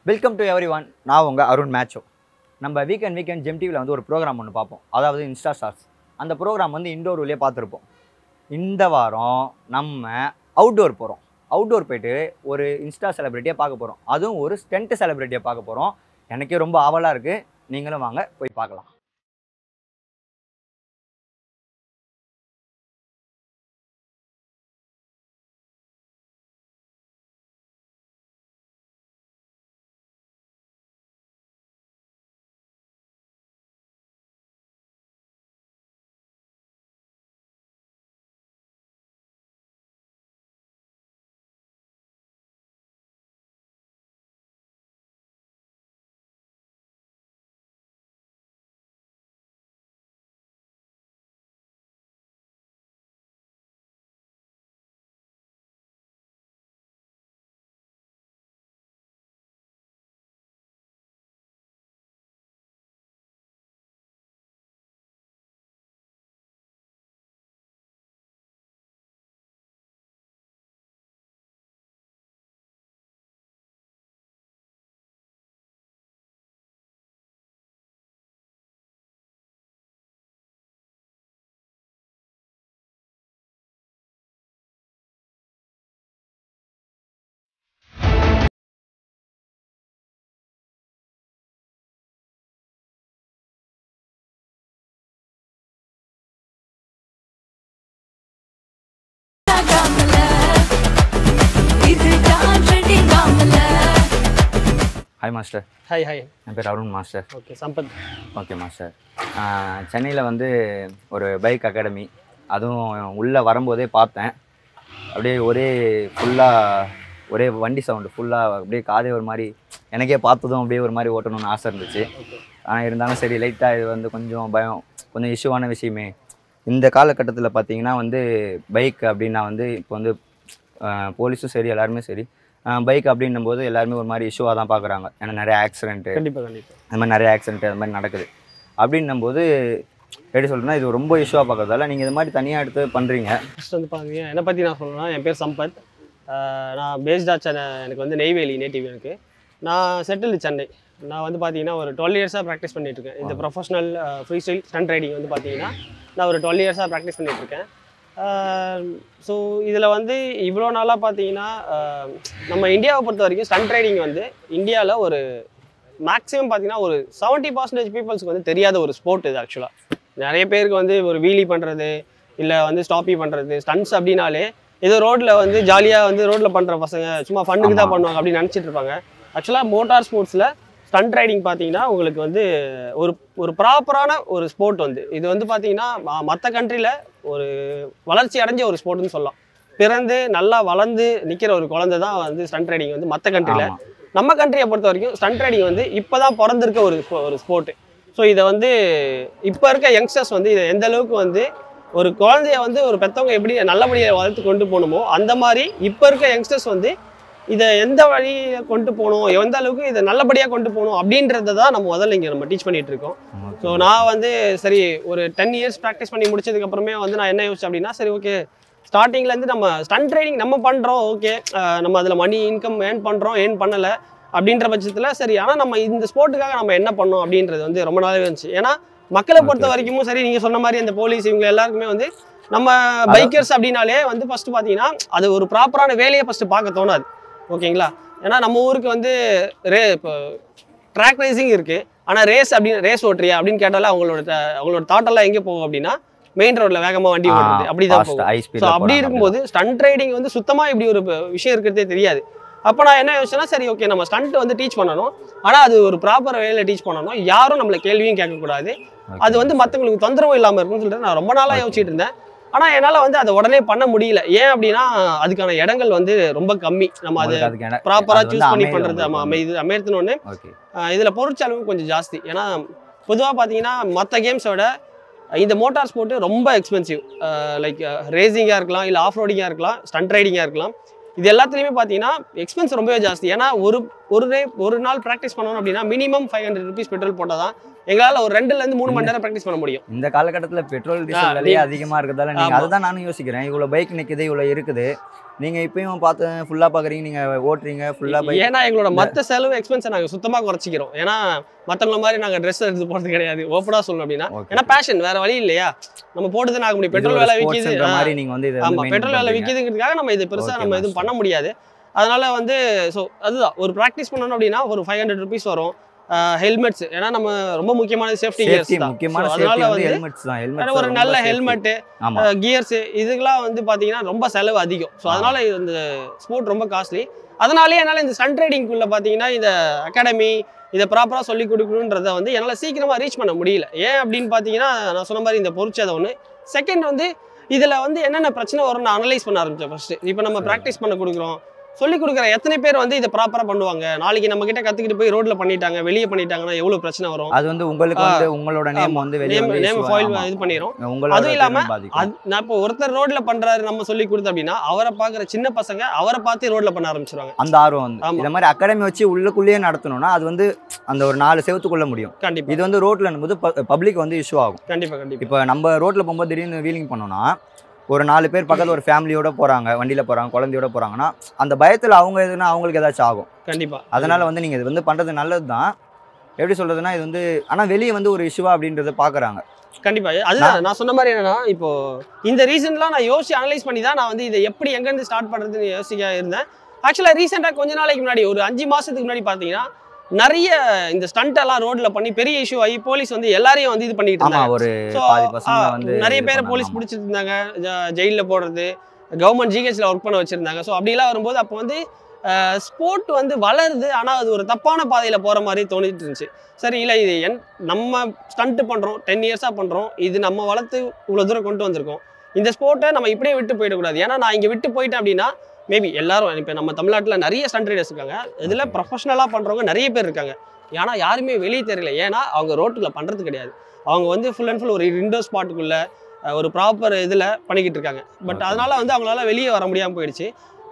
Welcome to every one நான் உங்கள் அருண் மேட்சோ நம்ம வீக்கெண்ட் வீக்கெண்ட் ஜெம் டிவியில் வந்து ஒரு ப்ரோக்ராம் ஒன்று பார்ப்போம் அதாவது இன்ஸ்டா ஸ்டார்ஸ் அந்த ப்ரோக்ராம் வந்து இண்டோர் உள்ளே பார்த்துருப்போம் இந்த வாரம் நம்ம அவுட்டோர் போகிறோம் அவுட்டோர் போயிட்டு ஒரு இன்ஸ்டா செலிப்ரிட்டியை பார்க்க போகிறோம் அதுவும் ஒரு ஸ்டென்ட் செலிப்ரிட்டியை பார்க்க போகிறோம் எனக்கே ரொம்ப ஆவலாக இருக்குது நீங்களும் வாங்க போய் பார்க்கலாம் ஹாய் மாஸ்டர் ஹாய் ஹாய் என் பேர் Arun master okay Sampath okay master சென்னையில் வந்து ஒரு பைக் அகாடமி அதுவும் உள்ளே வரும்போதே பார்த்தேன் அப்படியே ஒரே ஃபுல்லாக ஒரே வண்டி சவுண்டு ஃபுல்லாக அப்படியே காதே ஒரு மாதிரி எனக்கே பார்த்ததும் அப்படியே ஒரு மாதிரி ஓட்டணும்னு ஆசை இருந்துச்சு ஓகே ஆனால் இருந்தாலும் சரி லைட்டாக இது வந்து கொஞ்சம் பயம் கொஞ்சம் இஷ்யூவான விஷயமே இந்த காலகட்டத்தில் பார்த்தீங்கன்னா வந்து பைக் அப்படின்னா வந்து இப்போ வந்து போலீஸும் சரி எல்லாருமே சரி பைக் அப்படின்னும் போது எல்லாருமே ஒரு மாதிரி இஷ்யூவாக தான் பார்க்குறாங்க ஏன்னா நிறைய ஆக்சிடென்ட்டு கண்டிப்பாக கண்டிப்பாக அந்த மாதிரி நிறைய ஆக்சிடென்ட் அது மாதிரி நடக்குது அப்படின்னும் போது எப்படி சொல்கிறேன்னா இது ரொம்ப இஷ்யூவாக பார்க்கறதால நீங்கள் இது மாதிரி தனியாக எடுத்து பண்ணுறீங்க ஃபஸ்ட் வந்து பார்த்தீங்க என்னை பற்றி நான் சொல்லணும்னா என் பேர் சம்பத் ஆஹ் நான் பேஸ்டா சென்னை எனக்கு வந்து நெய்வேலி நேட்டிவ் எனக்கு நான் செட்டில் சென்னை நான் வந்து பார்த்தீங்கன்னா ஒரு டுவெல் இயர்ஸாக ப்ராக்டிஸ் இருக்கேன் இந்த professional freestyle stunt riding வந்து பார்த்தீங்கன்னா நான் ஒரு டுவெல் இயர்ஸாக ப்ராக்டிஸ் இருக்கேன் ஸோ இதில் வந்து இவ்வளோ நாளாக பார்த்தீங்கன்னா ஆஹ் நம்ம இந்தியாவை பொறுத்த வரைக்கும் ஸ்டண்ட் ரைடிங் வந்து இந்தியாவில் ஒரு மேக்ஸிமம் பார்த்தீங்கன்னா ஒரு செவன்ட்டி பர்சன்டேஜ் பீப்புள்ஸ்க்கு வந்து தெரியாத ஒரு ஸ்போர்ட் இது ஆக்சுவலாக நிறைய பேருக்கு வந்து ஒரு வீலி பண்ணுறது இல்லை வந்து ஸ்டாப்பி பண்ணுறது ஸ்டன்ஸ் அப்படின்னாலே ஏதோ ரோட்டில் வந்து ஜாலியாக வந்து ரோட்டில் பண்ணுற பசங்க சும்மா ஃபண்ணுக்கு தான் ஆமா. பண்ணுவாங்க அப்படின்னு நினச்சிட்டு இருப்பாங்க ஆக்சுவலாக மோட்டார் ஸ்போர்ட்ஸில் ஸ்டண்ட் ரைடிங் பார்த்தீங்கன்னா உங்களுக்கு வந்து ஒரு ஒரு ப்ராப்பரான ஒரு ஸ்போர்ட் வந்து இது வந்து பார்த்தீங்கன்னா மற்ற கண்ட்ரியில் ஒரு வளர்ச்சி அடைஞ்ச ஒரு ஸ்போர்ட்னு சொல்லலாம் பிறந்து நல்லா வளர்ந்து நிற்கிற ஒரு குழந்தை தான் வந்து ஸ்டண்ட் ரைடிங் வந்து மற்ற கண்ட்ரியில் ஆமாம் நம்ம கண்ட்ரியை பொறுத்த வரைக்கும் ஸ்டண்ட் ரைடிங் வந்து இப்போ தான் பிறந்திருக்க ஒரு sport- ஒரு ஸ்போர்ட்டு ஸோ இதை வந்து இப்போ இருக்க யங்ஸ்டர்ஸ் வந்து இதை எந்த அளவுக்கு வந்து ஒரு குழந்தைய வந்து ஒரு பெற்றவங்க எப்படி நல்லபடியாக வளர்த்து கொண்டு போகணுமோ அந்த மாதிரி இப்போ இருக்க யங்ஸ்டர்ஸ் வந்து இதை எந்த வழியை கொண்டு போகணும் எந்த அளவுக்கு இதை நல்லபடியாக கொண்டு போகணும் அப்படின்றத தான் நம்ம முதல்ல இங்கே நம்ம டீச் பண்ணிட்டு இருக்கோம் ஸோ நான் வந்து சரி ஒரு டென் இயர்ஸ் ப்ராக்டிஸ் பண்ணி முடிச்சதுக்கு அப்புறமே வந்து நான் என்ன யோசிச்சேன் அப்படின்னா சரி ஓகே ஸ்டார்டிங்லேருந்து நம்ம ஸ்டண்ட் ட்ரைனிங் நம்ம பண்ணுறோம் ஓகே நம்ம அதில் மணி இன்கம் ஏர்ன் பண்ணுறோம் ஏர்ன் பண்ணலை அப்படின்ற பட்சத்தில் சரி ஆனால் நம்ம இந்த ஸ்போர்ட்டுக்காக நம்ம என்ன பண்ணோம் அப்படின்றது வந்து ரொம்ப நாளாவே இருந்துச்சு ஏன்னா மக்களை பொறுத்த Okay. வரைக்கும் சரி நீங்கள் சொன்ன மாதிரி அந்த போலீஸ் இவங்க எல்லாருக்குமே வந்து நம்ம பைக்கர்ஸ் அப்படின்னாலே வந்து ஃபர்ஸ்ட் பார்த்தீங்கன்னா அது ஒரு ப்ராப்பரான வேலையை ஃபர்ஸ்ட் பார்க்க தோணாது ஓகேங்களா ஏன்னா நம்ம ஊருக்கு வந்து ரே இப்போ ட்ராக் ரேசிங் இருக்கு ஆனால் ரேஸ் அப்படின்னு ரேஸ் ஓட்டுறியா அப்படின்னு கேட்டாலே அவங்களோட த- அவங்களோட தாட்டெல்லாம் எங்கே போகும் அப்படின்னா மெயின் ரோட்ல வேகமா வண்டி ஓட்டுறது அப்படிதான் போகும் ஹை ஸோ ஸ்பீடில் அப்படி இருக்கும்போது ஸ்டண்ட் ரைடிங் வந்து சுத்தமா இப்படி ஒரு ப- விஷயம் இருக்கிறதே தெரியாது அப்போ நான் என்ன யோசிச்சேன்னா சரி ஓகே நம்ம ஸ்டண்ட் வந்து டீச் பண்ணணும் ஆனா அது ஒரு ப்ராப்பர் வேல டீச் பண்ணணும் யாரும் நம்மள கேள்வியும் கேட்கக்கூடாது அது வந்து மற்றவங்களுக்கு தொந்தரவு இல்லாமல் இருக்கும்னு சொல்லிட்டு நான் ரொம்ப நாளாக Okay. யோசிச்சுட்டு இருந்தேன் ஆனா என்னால வந்து அதை உடனே பண்ண முடியல ஏன் அப்படின்னா அதுக்கான இடங்கள் வந்து ரொம்ப கம்மி நம்ம அதை ப்ராப்பரா சூஸ் பண்ணி பண்றது ஆமா அமை இது அமையத்துன்னு ஒன்று ஓகே இதில் பொருட்செலவு கொஞ்சம் ஜாஸ்தி ஏன்னா பொதுவாக பார்த்தீங்கன்னா மற்ற கேம்ஸோட இந்த மோட்டார் ஸ்போர்ட்டு ரொம்ப எக்ஸ்பென்சிவ் லைக் ரேசிங்காக இருக்கலாம் இல்லை ஆஃப் ரோடிங்காக இருக்கலாம் ஸ்டண்ட் ரைடிங்காக இருக்கலாம் இது எல்லாத்துலேயுமே பார்த்தீங்கன்னா எக்ஸ்பென்ஸ் ரொம்பவே ஜாஸ்தி ஏன்னா ஒரு ஒரு ரே ஒரு நாள் ப்ராக்டிஸ் பண்ணணும் அப்படின்னா minimum five hundred rupees petrol போட்டால் தான் எங்களால் ஒரு ரெண்டுல இருந்து மூணு மணி நேரம் ப்ராக்டிஸ் பண்ண முடியும் இந்த காலகட்டத்தில் பெட்ரோல் ஆ, டீசல் விலையே நீ- அதிகமாக இருக்கிறதால நீங்கள் ஆமா. அதுதான் நானும் யோசிக்கிறேன் இவ்வளோ பைக் நிற்குது இவ்வளோ இருக்குது நீங்கள் இப்பயும் பார்த்து ஃபுல்லாக பார்க்குறீங்க நீங்கள் ஓட்டுறீங்க ஃபுல்லாக பைக் ஏன்னா எங்களோட மற்ற செலவு எக்ஸ்பென்ஸை நாங்கள் சுத்தமாக குறைச்சிக்கிறோம் ஏன்னா மற்றவங்கள மாதிரி நாங்கள் ட்ரெஸ் எடுத்து போகிறது கிடையாது ஓப்பனாக சொல்லணும் அப்படின்னா ஓகே ஏன்னா பேஷன் வேற வழி இல்லையா நம்ம போட்டு தான் ஆக முடியும் பெட்ரோல் விலை விற்கிது மாதிரி நீங்கள் வந்து இதை ஆமா வந்து பெட்ரோல் விலை விற்கிதுங்கிறதுக்காக நம்ம இது பெருசா Okay, நம்ம எதுவும் master. பண்ண முடியாது அதனால வந்து ஸோ அதுதான் ஒரு ப்ராக்டிஸ் பண்ணணும் அப்படின்னா ஒரு ஃபைவ் ஹண்ட்ரட் ருபீஸ் வரும் ஹெல்மெட்ஸ் ஏன்னா நம்ம ரொம்ப முக்கியமான சேஃப்டி கியர்ஸ் சேஃப்டி தான் முக்கியமான So, சேஃப்டி அதனால வந்து வந்து ஹெல்மெட்ஸ் தான் ஏன்னா ஹெல்மெட் ஒரு நல்ல ஹெல்மெட் ஆமா கியர்ஸ் இதுக்கெல்லாம் வந்து பாத்தீங்கன்னா ரொம்ப செலவு அதிகம் ஸோ ஆ. அதனால இது இந்த ஸ்போர்ட் ரொம்ப காஸ்ட்லி அதனாலே என்னால் இந்த சன் ரைடிங்குள்ள பார்த்தீங்கன்னா இந்த அகாடமி இதை ப்ராப்பராக சொல்லி கொடுக்கணுன்றத வந்து என்னால் சீக்கிரமாக ரீச் பண்ண முடியல ஏன் அப்படின்னு பார்த்தீங்கன்னா நான் சொன்ன மாதிரி இந்த பொறிச்சதை ஒன்று செகண்ட் வந்து இதில் வந்து என்னென்ன பிரச்சனை வரும்னு அனலைஸ் பண்ண ஆரம்பிச்சேன் ஃபர்ஸ்ட் இப்போ நம்ம சரி. ப்ராக்டிஸ் பண்ண கொடுக்குறோம் சொல்லி கொடுக்குற எத்தனை பேர் வந்து இதை ப்ராப்பராக பண்ணுவாங்க நாளைக்கு நம்ம கிட்ட கற்றுக்கிட்டு போய் ரோட்ல பண்ணிட்டாங்க வெளியே பண்ணிட்டாங்கன்னா எவ்வளோ பிரச்சனை வரும் அது வந்து உங்களுக்கு ஆ. வந்து உங்களோட நேம் வந்து வெளியே நேம் வந்து நேம் issue ஃபாயில் ஆமா. இது பண்ணிடும் உங்களோட அதுவும் இல்லாம, பேரும் பாதிக்கும். அது நான் இப்போ ஒருத்தர் ரோட்ல பண்றாரு நம்ம சொல்லி கொடுத்து அப்படின்னா அவரை பார்க்குற சின்ன பசங்க அவரை பார்த்து ரோட்ல பண்ண ஆரம்பிச்சிருவாங்க அந்த ஆர்வம் வந்து ஆமா. இந்த மாதிரி அகாடமி வச்சு உள்ளுக்குள்ளேயே நடத்தணும்னா அது வந்து அந்த ஒரு நாலு செவத்துக்குள்ள முடியும் கண்டிப்பா இது வந்து ரோட்ல போது பப்ளிக் வந்து இஷ்யூ ஆகும் கண்டிப்பா கண்டிப்பா இப்போ நம்ம ரோட்ல போகும்போது திடீர்னு வீலிங் பண்ணோம்னா ஒரு நாலு பேர் பக்கத்துல ஒரு ஃபேமிலியோட போறாங்க வண்டியில போறாங்க குழந்தையோட போறாங்கன்னா அந்த பயத்துல அவங்க எதுனா அவங்களுக்கு ஏதாச்சும் ஆகும் கண்டிப்பா அதனால வந்து நீங்க இது வந்து பண்றது நல்லது தான் எப்படி சொல்றதுன்னா இது வந்து ஆனா வெளியே வந்து ஒரு இஷ்யூவா அப்படின்றத பாக்குறாங்க கண்டிப்பா அதுதான் நான் சொன்ன மாதிரி என்னன்னா இப்போ இந்த ரீசன்லாம் நான் யோசிச்சு அனலைஸ் பண்ணி தான் நான் வந்து இதை எப்படி எங்கேருந்து ஸ்டார்ட் பண்றதுன்னு யோசிக்க இருந்தேன் ஆக்சுவலாக ரீசெண்டாக கொஞ்ச நாளைக்கு முன்னாடி ஒரு அஞ்சு மாசத்துக்கு முன்னாடி பார்த்தீங்கன்னா நிறைய இந்த ஸ்டண்ட் எல்லாம் ரோட்ல பண்ணி பெரிய இஷ்யூ ஆகி போலீஸ் வந்து எல்லாரையும் வந்து இது பண்ணிட்டு ஆமா இருந்தாங்க ஒரு So, பாதி பசங்க ஆ, வந்து நிறைய இது பேரை பண்ணாங்க. போலீஸ் ஆமா. பிடிச்சிட்டு இருந்தாங்க ஜெயிலில் போடுறது கவர்மெண்ட் ஜிஹெச்ல ஒர்க் பண்ண வச்சிருந்தாங்க ஸோ அப்படிலாம் வரும்போது அப்போ வந்து ஸ்போர்ட் வந்து வளருது ஆனால் அது ஒரு தப்பான பாதையில் போகிற மாதிரி தோணிட்டு இருந்துச்சு சரி இல்லை இது என் நம்ம ஸ்டண்ட்டு பண்ணுறோம் டென் இயர்ஸாக பண்ணுறோம் இது நம்ம வளர்த்து இவ்வளோ தூரம் கொண்டு வந்திருக்கோம் இந்த ஸ்போர்ட்டை நம்ம இப்படியே விட்டு போயிடக்கூடாது ஏன்னா நான் இங்கே விட்டு போயிட்டேன் அப்படின்னா மேபி எல்லாரும் இப்போ நம்ம தமிழ்நாட்டில் நிறைய ஸ்டண்ட் ரைடர்ஸ் இருக்காங்க இதில் ப்ரொஃபஷனலாக பண்ணுறவங்க நிறைய பேர் இருக்காங்க ஏன்னா யாருமே வெளியே தெரியல ஏன்னா அவங்க ரோட்டில் பண்ணுறது கிடையாது அவங்க வந்து ஃபுல் அண்ட் ஃபுல் ஒரு இண்டோர் ஸ்பாட்டுக்குள்ளே ஒரு ப்ராப்பர் இதில் பண்ணிக்கிட்டு இருக்காங்க பட் Okay. அதனால வந்து அவங்களால வெளியே வர முடியாமல் போயிடுச்சு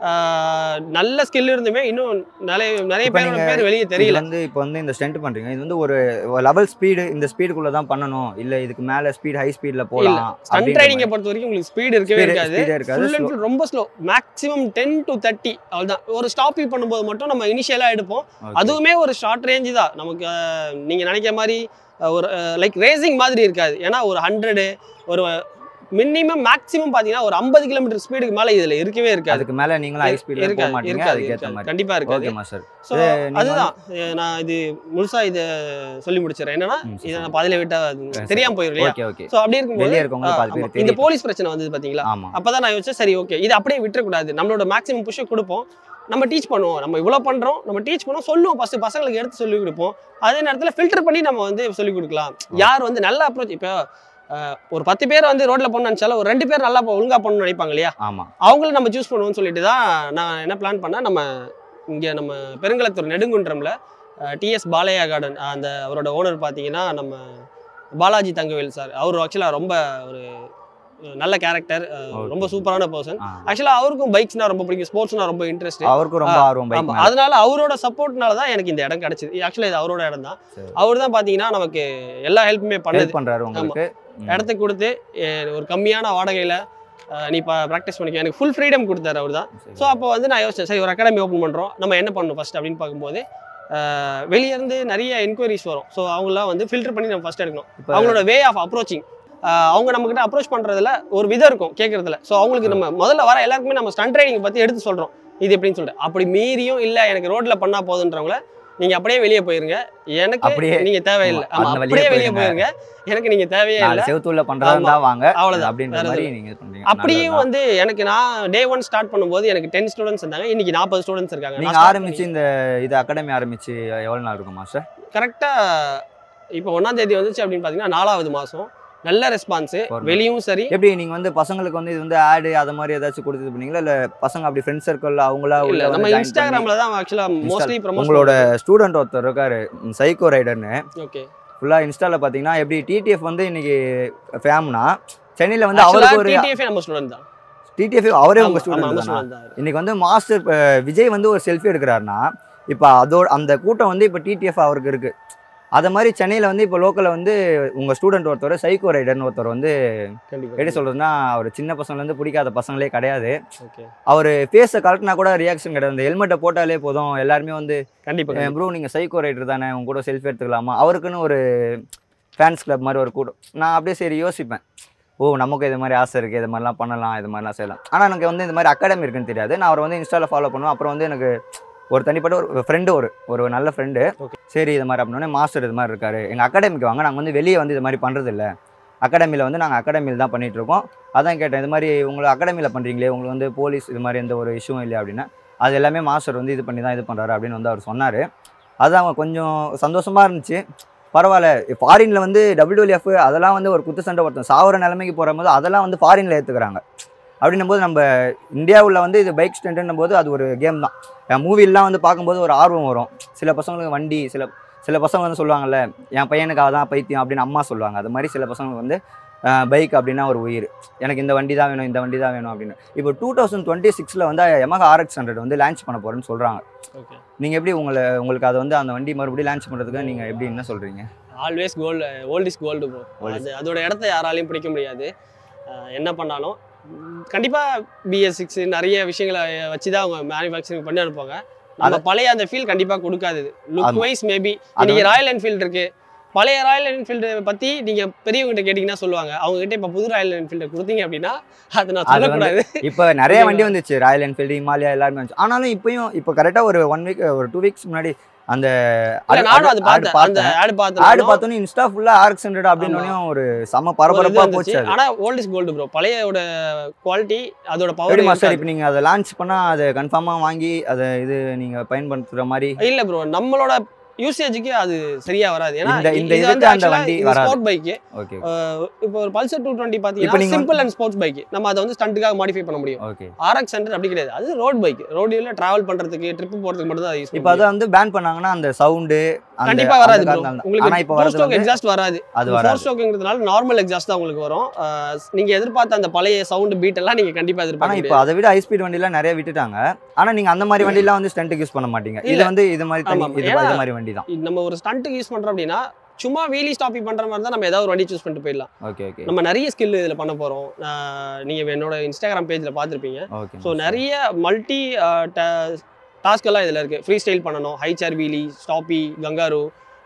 ஆஹ் நல்ல ஸ்கில் இருந்துமே இன்னும் நிறைய நிறைய இப்ப பேரோட நீங்க பேர் வெளியே இது தெரியல வந்து இப்போ வந்து இந்த ஸ்டென்ட் பண்றீங்க இது வந்து ஒரு லெவல் ஸ்பீடு இந்த ஸ்பீடுக்குள்ள தான் பண்ணணும் இல்ல இதுக்கு மேல ஸ்பீட் ஹை ஸ்பீட்ல போலாம் ஸ்டண்ட் ரைடிங்கை பொறுத்த வரைக்கும் உங்களுக்கு ஸ்பீடு இருக்கவே இருக்காது ஸ்பீடே இருக்காது ஃபுல் அண்ட் ஃபுல் ரொம்ப slow maximum ten to thirty அவ்வளோதான் ஒரு ஸ்டாப்பிங் பண்ணும்போது மட்டும் நம்ம இனிஷியலாக எடுப்போம் Okay. அதுவுமே ஒரு ஷார்ட் ரேஞ்சு தான் நமக்கு அஹ், நீங்க நினைக்கிற மாதிரி அஹ், ஒரு லைக் ரேசிங் மாதிரி இருக்காது ஏன்னா ஒரு ஹண்ட்ரடு ஒரு மினிமம் மேக்ஸிமம் பார்த்தீங்கன்னா ஒரு ஐம்பது கிலோமீட்டர் ஸ்பீடுக்கு மேலே இதில் இருக்கவே இருக்காது அதுக்கு மேல நீங்களும் ஹை ஸ்பீட்ல போக இருக்காது மாட்டீங்க இருக்காது அதுக்கு ஏத்த இருக்காது. மாதிரி கண்டிப்பா இருக்காது ஓகே மாஸ்டர் ஸோ இது நீங்க அதுதான் அஹ், நான் இது முழுசா இதை சொல்லி முடிச்சிடறேன் என்னன்னா ம், சரி, இதை சரி. நான் பாதியில விட்டா அது சரி. தெரியாம போயிடும் இல்லையா ஓகே ஓகே ஸோ அப்படி இருக்கும்போது வெளியே இருக்கவங்க பாதி ஆமா, பேர் இந்த தெரியும் போலீஸ் பிரச்சனை வந்தது பாத்தீங்களா ஆமா அப்பதான் நான் யோசிச்சேன் சரி ஓகே இது அப்படியே விட்டுறக்கூடாது நம்மளோட மேக்ஸிமம் புஷ் கொடுப்போம் நம்ம டீச் பண்ணுவோம் நம்ம இவ்வளோ பண்ணுறோம் நம்ம டீச் பண்ணுவோம் சொல்லுவோம் ஃபர்ஸ்ட் பசங்களுக்கு எடுத்து சொல்லி கொடுப்போம் அதே நேரத்தில் ஃபில்டர் பண்ணி நம்ம வந்து சொல்லி கொடுக்கலாம் யார் வந்து நல்ல அப்ரோச் இப்போ அஹ், ஒரு பத்து பேர் வந்து ரோட்ல பண்ண நினச்சாலும் ஒரு ரெண்டு பேர் நல்லா ஒழுங்கா பண்ணணும்னு நினைப்பாங்க இல்லையா ஆமா அவங்களும் நம்ம சூஸ் பண்ணுவோம்னு சொல்லிட்டு தான் நான் என்ன பிளான் பண்ணேன் நம்ம இங்கே நம்ம பெருங்கலத்தூர் நெடுங்குன்றம்ல டிஎஸ் பாலையா கார்டன் அந்த அவரோட ஓனர் பார்த்தீங்கன்னா நம்ம பாலாஜி தங்கவேல் சார் அவர் ஆக்சுவலாக ரொம்ப ஒரு நல்ல கேரக்டர் ரொம்ப சூப்பரான பர்சன் ஆ. ஆக்சுவலாக அவருக்கும் பைக்ஸ்னா ரொம்ப பிடிக்கும் ஸ்போர்ட்ஸ்னா ரொம்ப இன்ட்ரெஸ்ட் அவருக்கும் ரொம்ப ஆர்வம் பைக் ஆமா மேல அதனால அவரோட சப்போர்ட்னால தான் எனக்கு இந்த இடம் கிடைச்சது ஆக்சுவலாக இது அவரோட இடம் தான் சரி. அவர் தான் பார்த்தீங்கன்னா நமக்கு எல்லா ஹெல்ப்புமே பண்ணது ஹெல்ப் பண்றாரு உங்களுக்கு ம். இடத்துக்கு கொடுத்து அஹ், ஒரு கம்மியான வாடகையில் நீ இப்போ ப்ராக்டிஸ் பண்ணிக்க எனக்கு ஃபுல் ஃப்ரீடம் கொடுத்தாரு அவர் தான் சரி. ஸோ அப்போ வந்து நான் யோசிச்சேன் சரி ஒரு அகாடமி ஓப்பன் பண்ணுறோம் நம்ம என்ன பண்ணணும் ஃபர்ஸ்ட் அப்படின்னு பார்க்கும்போது அஹ், வெளிய இருந்து நிறைய என்கொயரிஸ் வரும் ஸோ அவங்களாம் வந்து ஃபில்டர் பண்ணி நம்ம ஃபர்ஸ்ட் எடுக்கணும் இப்ப அவங்களோட வே ஆஃப் அப்ரோச்சிங் அவங்க நம்ம கிட்ட அப்ரோச் பண்றதுல ஒரு விதம் இருக்கும் கேட்கறதுல ஸோ அவங்களுக்கு நம்ம முதல்ல வர எல்லாருக்குமே நம்ம ஸ்டண்ட் ரைடிங் பத்தி எடுத்து சொல்றோம் இது எப்படின்னு சொல்லிட்டு அப்படி மீறியும் இல்ல எனக்கு ரோட்ல பண்ணா போதுன்றவங்கள நீங்க அப்படியே வெளியே போயிருங்க எனக்கு அப்படியே. நீங்க தேவையில்லை ஆமா, ஆமா அந்த அப்படியே வழியா வெளியே போயிருங்க எனக்கு நீங்க தேவையே இல்லை நாலு செவத்துள்ள பண்றதா இருந்தா வாங்க அவ்வளவுதான். அப்படின்ற வேற மாதிரி எதுவும் நீங்க இது பண்றீங்க அப்படியும் நல்லதுதான். வந்து எனக்கு நான் டே ஒன் ஸ்டார்ட் பண்ணும்போது எனக்கு டென் ஸ்டூடெண்ட்ஸ் இருந்தாங்க இன்னைக்கு நாற்பது ஸ்டூடெண்ட்ஸ் இருக்காங்க நீங்க ஆரம்பிச்சு இந்த இது அகாடமி ஆரம்பிச்சு எவ்வளவு நாள் இருக்கும் மாஸ்டர் கரெக்டா இப்போ ஒன்னாம் தேதி வந்துச்சு அப்படின்னு பாத்தீங்கன்னா நாலாவது மாசம் நல்ல ரெஸ்பான்ஸ் ஒரு வெளியும் சரி எப்படி நீங்க வந்து பசங்களுக்கு வந்து இது வந்து ஆடு அத மாதிரி ஏதாச்சும் கொடுத்து இது பண்ணீங்களா இல்ல பசங்க அப்படி ஃப்ரெண்ட் சர்க்கிள் அவங்களா இல்ல உள்ள நம்ம வந்து join பண்ணி- இன்ஸ்டாகிராம்ல தான் ஆக்சுவலா மோஸ்ட்லி ப்ரமோட் உங்களோட ஸ்டூடெண்ட் ஒருத்தர் இருக்காரு சைக்கோ ரைடர்னு ஓகே ஃபுல்லா இன்ஸ்டால பாத்தீங்கன்னா எப்படி டிடிஎஃப் வந்து இன்னைக்கு ஃபேம்னா சென்னையில வந்து ஆக்சுவலா அவருக்கு ஒரு டிடிஎஃப் நம்ம ஸ்டூடெண்ட் தான் டிடிஎஃப் அவரே உங்க ஆமா, ஆமா, நம்ம ஸ்டூடெண்ட் தானா ஸ்டூடெண்ட் தான் அவரு. இன்னைக்கு வந்து மாஸ்டர் விஜய் வந்து ஒரு செல்ஃபி எடுக்கிறாருன்னா இப்போ அதோட அந்த கூட்டம் வந்து இப்போ டிடிஎஃப் அவருக்கு இருக்குது அதை மாதிரி சென்னையில் வந்து இப்போ லோக்கலில் வந்து உங்கள் ஸ்டூடெண்ட் ஒருத்தர் சைக்கோ ரைடர்னு ஒருத்தர் வந்து கண்டிப்பா எப்படி சொல்கிறதுனா அவர் சின்ன பசங்கள்லேருந்து பிடிக்காத பசங்களே கிடையாது ஓகே அவர் ஃபேஸை கலட்டினா கூட ரியாக்ஷன் கிடையாது இந்த ஹெல்மெட்டை போட்டாலே போதும் எல்லாருமே வந்து கண்டிப்பா ப்ரோ நீங்கள் சைக்கோ ரைடர் தானே உங்க கூட செல்ஃபி எடுத்துக்கலாமா அவருக்குன்னு ஒரு ஃபேன்ஸ் கிளப் மாதிரி ஒரு கூட்டம் நான் அப்படியே சரி யோசிப்பேன் ஓ நமக்கு இது மாதிரி ஆசை இருக்குது இது மாதிரிலாம் பண்ணலாம் இது மாதிரிலாம் செய்யலாம் ஆனால் எனக்கு வந்து இந்த மாதிரி அகாடமி இருக்குன்னு தெரியாது நான் அவரை வந்து இன்ஸ்டாவில் ஃபாலோ பண்ணுவேன் அப்புறம் வந்து எனக்கு ஒரு தனிப்பட்ட ஒரு ஃப்ரெண்டு ஒரு ஒரு நல்ல ஃப்ரெண்டு Okay. சரி இது மாதிரி அப்படின்னே மாஸ்டர் இது மாதிரி இருக்காரு எங்கள் அகாடமிக்கு வாங்க நாங்கள் வந்து வெளியே வந்து இது மாதிரி பண்ணுறது இல்லை அகாடமியில் வந்து நாங்கள் அகாடமியில் தான் பண்ணிட்டு இருக்கோம் அதான் கேட்டேன் இது மாதிரி உங்களை அகாடமியில் பண்ணுறீங்களே உங்களுக்கு வந்து போலீஸ் இது மாதிரி எந்த ஒரு இஷ்யூவும் இல்லையா அப்படின்னா அது எல்லாமே மாஸ்டர் வந்து இது பண்ணி தான் இது பண்ணுறாரு அப்படின்னு வந்து அவர் சொன்னார் அது அவங்க கொஞ்சம் சந்தோஷமாக இருந்துச்சு பரவாயில்ல ஃபாரினில் வந்து டபிள்யூஎஃப் அதெல்லாம் வந்து ஒரு குத்து சண்டை ஒருத்தன் சாவர நிலைமைக்கு போகிற போது அதெல்லாம் வந்து ஃபாரினில் ஏற்றுக்கிறாங்க அப்படின்னும் போது நம்ம இந்தியாவில் வந்து இது பைக் ஸ்டண்ட்னும் போது அது ஒரு கேம் தான் மூவிலாம் வந்து பார்க்கும்போது ஒரு ஆர்வம் வரும் சில பசங்களுக்கு வண்டி சில சில பசங்க வந்து சொல்லுவாங்கல்ல என் பையனுக்காக தான் பைத்தியம் அப்படின்னு அம்மா சொல்லுவாங்க அது மாதிரி சில பசங்களுக்கு வந்து பைக் அப்படின்னா ஒரு உயிர் எனக்கு இந்த வண்டி தான் வேணும் இந்த வண்டி தான் வேணும் அப்படின்னு இப்போ டூ தௌசண்ட் டுவெண்ட்டி சிக்ஸில் வந்து எமகா ஆர்எக்ஸ் ஹண்ட்ரட் வந்து லான்ச் பண்ண போகிறேன்னு சொல்கிறாங்க ஓகே நீங்கள் எப்படி உங்களை உங்களுக்கு அதை வந்து அந்த வண்டி மறுபடியும் லான்ச் பண்ணுறதுக்கு நீங்கள் எப்படி என்ன சொல்கிறீங்க always gold old is gold bro Old is- அது அதோட இடத்த யாராலையும் பிடிக்க முடியாது அஹ் என்ன பண்ணாலும் ம், கண்டிப்பா பிஎஸ் சிக்ஸ் நிறைய விஷயங்களை வச்சு தான் அவங்க மேனுஃபேக்சரிங் பண்ணி அனுப்புவாங்க நம்ம பழைய அந்த ஃபீல் கண்டிப்பா கொடுக்காது லுக் ஆமா. வைஸ் மேபி அது இன்னைக்கு ராயல் என்ஃபீல்டு இருக்கு பழைய ராயல் என்ஃபீல்டு பத்தி நீங்க பெரியவங்ககிட்ட கேட்டீங்கன்னா சொல்லுவாங்க அவங்க கிட்ட இப்ப புது ராயல் என்ஃபீல்டு கொடுத்தீங்க அப்படின்னா அது நான் அது வந்து- சொல்லக்கூடாது இப்போ நிறைய ஓகேவா? வண்டி வந்துச்சு ராயல் என்ஃபீல்டு ஹிமாலயா எல்லாருமே வந்துச்சு ஆனாலும் இப்பயும் இப்போ கரெக்டாக ஒரு ஒன் வீக் ஒரு டூ வீக்ஸ் முன்னாடி அந்த இல்ல நானும் அது பார்த்தேன் அந்த ஆடு ஆடு பார்த்தேன் பார்த்தோன்னே இன்ஸ்டா ஃபுல்லா ஆர்எக்ஸ் ஹண்ட்ரட் அப்படின்னு ஒரு செம ஒரு இது பரபரப்பா இருந்துச்சு. போச்சு அது ஆனா ஓல்ட் இஸ் கோல்டு ப்ரோ பழையோட குவாலிட்டி அதோட பவர் எப்படி மாஸ்டர் இப்போ நீங்க அதை லான்ச் பண்ணா அதை கன்ஃபார்மா வாங்கி அதை இது நீங்க பயன்படுத்துற மாதிரி இல்ல ப்ரோ நம்மளோட யூசேஜுக்கு அது சரியா வராது ஏன்னா இந்த- இந்த இது இதுக்கு வந்து அந்த actually வண்டி இது வராது. ஸ்போர்ட் பைக் ஓகே இப்போ ஒரு பல்சர் டூ டுவெண்ட்டி இப்ப பாத்தீங்கன்னா நீங்க சிம்பிள் அண்ட் ஸ்போர்ட்ஸ் பைக் நம்ம அதை வந்து ஸ்டண்ட்டுக்காக மாடிஃபை பண்ண முடியும் ஓகே ஆர்எக்ஸ் ஹண்ட்ரட் அப்படி கிடையாது அது ரோட் பைக் ரோடியில் டிராவல் பண்றதுக்கு ட்ரிப் போறதுக்கு மட்டும் தான் யூஸ் இப்போ அதை வந்து பேன் பண்ணாங்கன்னா அந்த சவுண்டு கண்டிப்பா வராது ப்ரோ ஆனா உங்களுக்கு இப்போ ஃபோர் வரது ஸ்டோக் வந்து எக்ஸாஸ்ட் வராது அது ஃபோர் வராது ஸ்டோக்குங்கிறதுனால நார்மல் எக்ஸாஸ்ட் தான் உங்களுக்கு வரும் அஹ் நீங்க எதிர்பார்த்த அந்த பழைய சவுண்ட் பீட் எல்லாம் நீங்க கண்டிப்பா ஆனா எதிர்பார்க்க இப்போ அதை விட ஹை ஸ்பீட் வண்டிலாம் நிறைய விட்டுட்டாங்க ஆனா நீங்க அந்த மாதிரி வண்டிலாம் வந்து ஸ்டண்ட்டுக்கு யூஸ் பண்ண மாட்டீங்க இது இல்ல. வந்து இது மாதிரி தனி ஆமா, இது ஏன்னா- இது மாதிரி வண்டி தான் முடியாது. நம்ம ஒரு ஸ்டண்ட்டுக்கு யூஸ் பண்றோம் அப்படின்னா சும்மா வீலி ஸ்டாப்பி பண்ற மாதிரி தான் நம்ம ஏதாவது ஒரு வண்டி சூஸ் பண்ணிட்டு போயிடலாம் ஓகே ஓகே நம்ம நிறைய ஸ்கில் இதில் பண்ண போகிறோம் நீங்கள் என்னோட இன்ஸ்டாகிராம் பேஜில் பார்த்துருப்பீங்க ஓகே ஸோ நிறைய மல்டி டாஸ்க் எல்லாம் இதில் இருக்குது ஃப்ரீ ஸ்டைல் பண்ணணும் high chair wheelie stoppie kangaroo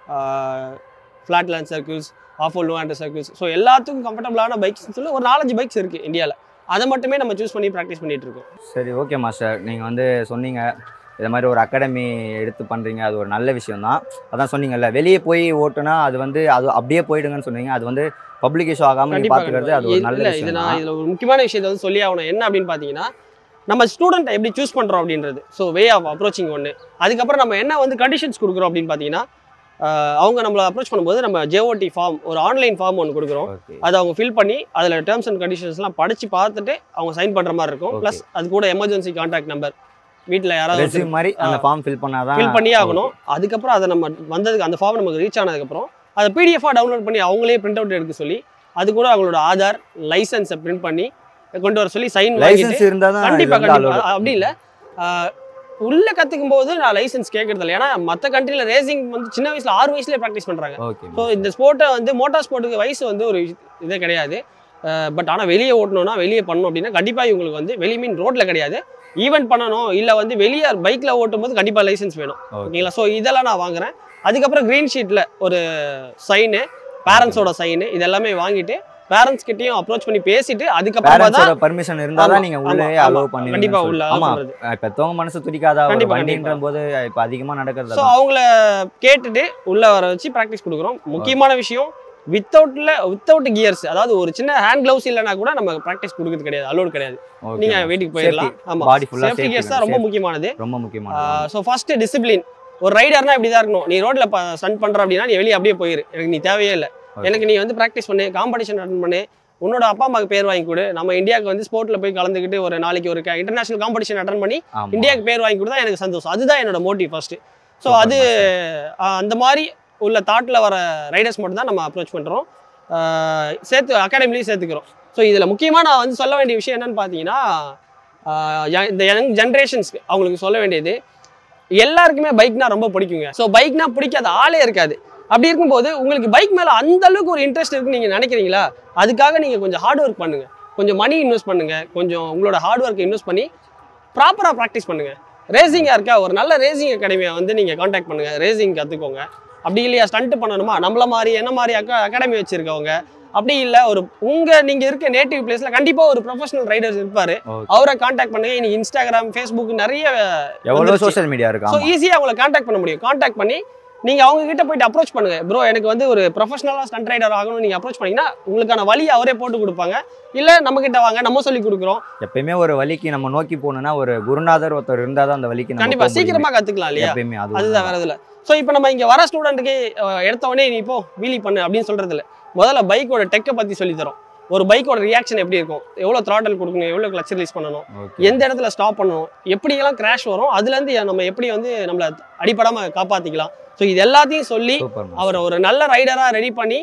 flat land circles of low hander circles so எல்லாத்துக்கும் கம்ஃபர்டபுளான பைக்ஸ் சொல்லி ஒரு நாலஞ்சு பைக்ஸ் இருக்குது இந்தியாவில் அதை மட்டுமே நம்ம சூஸ் பண்ணி ப்ராக்டிஸ் பண்ணிட்டு இருக்கோம் சரி ஓகே மாஸ்டர் நீங்கள் வந்து சொன்னீங்க இது மாதிரி ஒரு அகாடமி எடுத்து பண்ணுறீங்க அது ஒரு நல்ல விஷயம் தான் அதான் சொன்னீங்கல்ல வெளியே போய் ஓட்டுனா அது வந்து அது அப்படியே போயிடுங்கன்னு சொன்னீங்க அது வந்து பப்ளிக் இஷ்யூ ஆகாமல் நீ கண்டிப்பா பார்த்துக்கிறது அது ஒரு நல்ல இல்லை இது விஷயம் நான் தான் இதில் ஒரு முக்கியமான விஷயத்தை வந்து சொல்லி ஆகணும் என்ன அப்படின்னு பார்த்தீங்கன்னா நம்ம ஸ்டூடெண்ட்டை எப்படி சூஸ் பண்ணுறோம் அப்படின்றது ஸோ வே ஆஃப் அப்ரோச்சிங் ஒன்று அதுக்கப்புறம் நம்ம என்ன வந்து கண்டிஷன்ஸ் கொடுக்குறோம் அப்படின்னு பார்த்தீங்கன்னா ஆஹ் அவங்க நம்மளை அப்ரோச் பண்ணும்போது நம்ம ஜேஓடி ஃபார்ம் ஒரு ஆன்லைன் ஃபார்ம் ஒன்று கொடுக்குறோம் ஓகே அதை அவங்க ஃபில் பண்ணி அதில் டேர்ம்ஸ் அண்ட் கண்டிஷன்ஸ்லாம் படித்து பார்த்துட்டு அவங்க சைன் பண்ணுற மாதிரி இருக்கும் Okay. ப்ளஸ் அது கூட எமர்ஜென்சி கான்டாக்ட் நம்பர் வீட்டில் யாராவது ரெசியூம் மாதிரி அந்த ஃபார்ம் ஃபில் பண்ணாதான் ஃபில் பண்ணியே ஆகணும் அதுக்கப்புறம் அதை நம்ம வந்ததுக்கு அந்த ஃபார்ம் நமக்கு ரீச் ஆனதுக்கப்புறம் அதை பிடிஎஃபாக டவுன்லோட் பண்ணி அவங்களே பிரிண்ட் அவுட் எடுக்க சொல்லி அது கூட அவங்களோட ஆதார் லைசன்ஸை பிரிண்ட் பண்ணி கொண்டு வர சொல்லி சைன் வாங்கிட்டு லைசன்ஸ் இருந்தால் தான் கண்டிப்பா இது வந்து கண்டிப்பா allowed. அப்படி இல்ல ஆஹ் உள்ள கத்துக்கும் போது நான் லைசன்ஸ் கேட்கறது இல்லை ஏன்னா மற்ற கண்ட்ரில ரேசிங் வந்து சின்ன வயசுல ஆறு வயசுலயே ப்ராக்டிஸ் பண்றாங்க ஓகே ஸோ இந்த ஸ்போர்ட்டை வந்து மோட்டார் ஸ்போர்ட்டுக்கு வயசு வந்து ஒரு இதே கிடையாது பட் ஆனால் வெளியே ஓட்டணும்னா வெளியே பண்ணணும் அப்படின்னா கண்டிப்பாக இவங்களுக்கு வந்து வெளி மீன் ரோட்டில் கிடையாது ஈவென்ட் பண்ணணும் இல்லை வந்து வெளியே பைக்கில் ஓட்டும் போது கண்டிப்பாக லைசன்ஸ் வேணும் ஓகே ஓகேங்களா ஸோ இதெல்லாம் நான் வாங்குறேன் அதுக்கப்புறம் க்ரீன் ஷீட்டில் ஒரு சைனு பேரண்ட்ஸோட சைனு இதெல்லாமே வாங்கிட்டு பேரண்ட்ஸ் கிட்டயும் அப்ரோச் பண்ணி பேசிட்டு அதுக்கப்புறமா தான் பேரண்ட்ஸோட பர்மிஷன் இருந்தால் ஆமா, தான் நீங்கள் உள்ளே ஆமா, அலோவ் ஆமா. பண்ணி கண்டிப்பா உள்ள allow ஆமா பண்றது. பெற்றவங்க மனசு துடிக்காதா ஒரு கண்டிப்பா, வண்டின்ற போது இப்போ அதிகமாக நடக்கிறது ஸோ அதான். அவங்கள கேட்டுட்டு உள்ள வர வச்சு ப்ராக்டிஸ் கொடுக்குறோம் முக்கியமான விஷயம் வித்தவுட்ல வித்தவுட் கியர்ஸ் அதாவது ஒரு சின்ன ஹேண்ட் கிளவுஸ் இல்லைனா கூட நம்ம ப்ராக்டிஸ் கொடுக்குறது கிடையாது அலோட் கிடையாது Okay. நீங்க வீட்டுக்கு போயிடலாம் ஆமா body full ஆ சேஃப்டி safety கியர்ஸ் தான் ரொம்ப safety. முக்கியமானது ரொம்ப முக்கியமான ஸோ ஃபர்ஸ்ட் டிசிப்ளின் ஒரு ரைடர்னா இப்படி தான் இருக்கணும் நீ ரோட்ல ஸ்டன் பண்ற அப்படின்னா நீ வெளியே அப்படியே போயிரு எனக்கு நீ தேவையே இல்லை Okay. எனக்கு நீ வந்து ப்ராக்டிஸ் பண்ணு காம்படிஷன் அட்டன் பண்ணு உன்னோட அப்பா அம்மாக்கு பேர் வாங்கி கொடு நம்ம இந்தியாவுக்கு வந்து ஸ்போர்ட்ல போய் கலந்துக்கிட்டு ஒரு நாளைக்கு ஒரு இன்டர்நேஷனல் காம்படிஷன் அட்டன் பண்ணி ஆமா. இந்தியாவுக்கு பேர் வாங்கி கொடுத்தா எனக்கு சந்தோஷம் அதுதான் என்னோட மோட்டிவ் ஃபர்ஸ்ட் ஸோ Super, அது ஆஹ், அந்த மாதிரி உள்ள தாட்டில் வர ரைடர்ஸ் மட்டும் தான் நம்ம அப்ரோச் பண்ணுறோம் சேர்த்து அகாடமிலையும் சேர்த்துக்கிறோம் ஸோ இதில் முக்கியமாக நான் வந்து சொல்ல வேண்டிய விஷயம் என்னன்னு பார்த்தீங்கன்னா ஆஹ், ய- இந்த யங் ஜென்ரேஷன்ஸ்க்கு அவங்களுக்கு சொல்ல வேண்டியது எல்லாருக்குமே பைக்னா ரொம்ப பிடிக்குங்க ஸோ பைக்னா பிடிக்காத ஆளே இருக்காது அப்படி இருக்கும்போது உங்களுக்கு பைக் மேலே அந்த அளவுக்கு ஒரு இன்ட்ரெஸ்ட் இருக்குன்னு நீங்கள் நினைக்கிறீங்களா அதுக்காக நீங்கள் கொஞ்சம் ஹார்ட் ஒர்க் பண்ணுங்க கொஞ்சம் மணி இன்வெஸ்ட் பண்ணுங்க கொஞ்சம் உங்களோட ஹார்ட் ஒர்க்கை இன்வெஸ்ட் பண்ணி ப்ராப்பராக ப்ராக்டிஸ் பண்ணுங்க ரேசிங்காக இருக்கா ஒரு நல்ல ரேசிங் அகாடமியை வந்து நீங்கள் காண்டாக்ட் பண்ணுங்க ரேசிங் கற்றுக்கோங்க அப்படி இல்லையா ஸ்டண்ட் பண்ணணுமா நம்மள மாதிரி என்ன மாதிரி அக்கா அகாடமி வச்சிருக்கவங்க அப்படி இல்லை ஒரு உங்க நீங்க இருக்க நேட்டிவ் பிளேஸ்ல கண்டிப்பா ஒரு ப்ரொஃபஷனல் ரைடர்ஸ் இருப்பாரு Okay. அவரை காண்டாக்ட் பண்ணுங்க இன்னைக்கு இன்ஸ்டாகிராம் ஃபேஸ்புக் நிறைய எவ்வளோ வந்துருச்சு. சோஷியல் மீடியா இருக்கு ஸோ ஆமா ஈஸியாக அவங்களை காண்டாக்ட் பண்ண முடியும் காண்டாக்ட் பண்ணி நீங்க அவங்க கிட்ட போயிட்டு அப்ரோச் பண்ணுங்க ப்ரோ எனக்கு வந்து ஒரு ப்ரொஃபஷனலாக ஸ்டண்ட் ரைடர் ஆகணும்னு நீங்க அப்ரோச் பண்ணீங்கன்னா உங்களுக்கான வழி அவரே போட்டு கொடுப்பாங்க இல்ல நம்ம கிட்ட வாங்க நம்ம சொல்லி கொடுக்குறோம் எப்பயுமே ஒரு வழிக்கு நம்ம நோக்கி போகணும்னா ஒரு குருநாதர் ஒருத்தர் இருந்தால் தான் அந்த வழிக்கு நம்ம கண்டிப்பா போக முடியுமே. சீக்கிரமா கத்துக்கலாம் இல்லையா எப்பயுமே அது அதுதான் வேற இதில் ஸோ இப்போ நம்ம இங்கே வர ஸ்டூடெண்ட்டுக்கு எடுத்த உடனே நீ இப்போ வீலி பண்ணு அப்படின்னு சொல்றது இல்ல முதல்ல பைக்கோட டெக்கை பற்றி சொல்லி தரோம் ஒரு பைக்கோட ரியாக்ஷன் எப்படி இருக்கும் எவ்வளோ த்ராட்டல் கொடுக்கணும் எவ்வளோ கிளச் ரிலீஸ் பண்ணணும் ஓகே எந்த இடத்துல ஸ்டாப் பண்ணணும் எப்படியெல்லாம் கிராஷ் வரும் அதுலேருந்து நம்ம எப்படி வந்து நம்மளை அடிப்படாமல் காப்பாற்றிக்கலாம் ஸோ இது எல்லாத்தையும் சொல்லி சூப்பர் அவரை ஒரு நல்ல ரைடராக ரெடி பண்ணி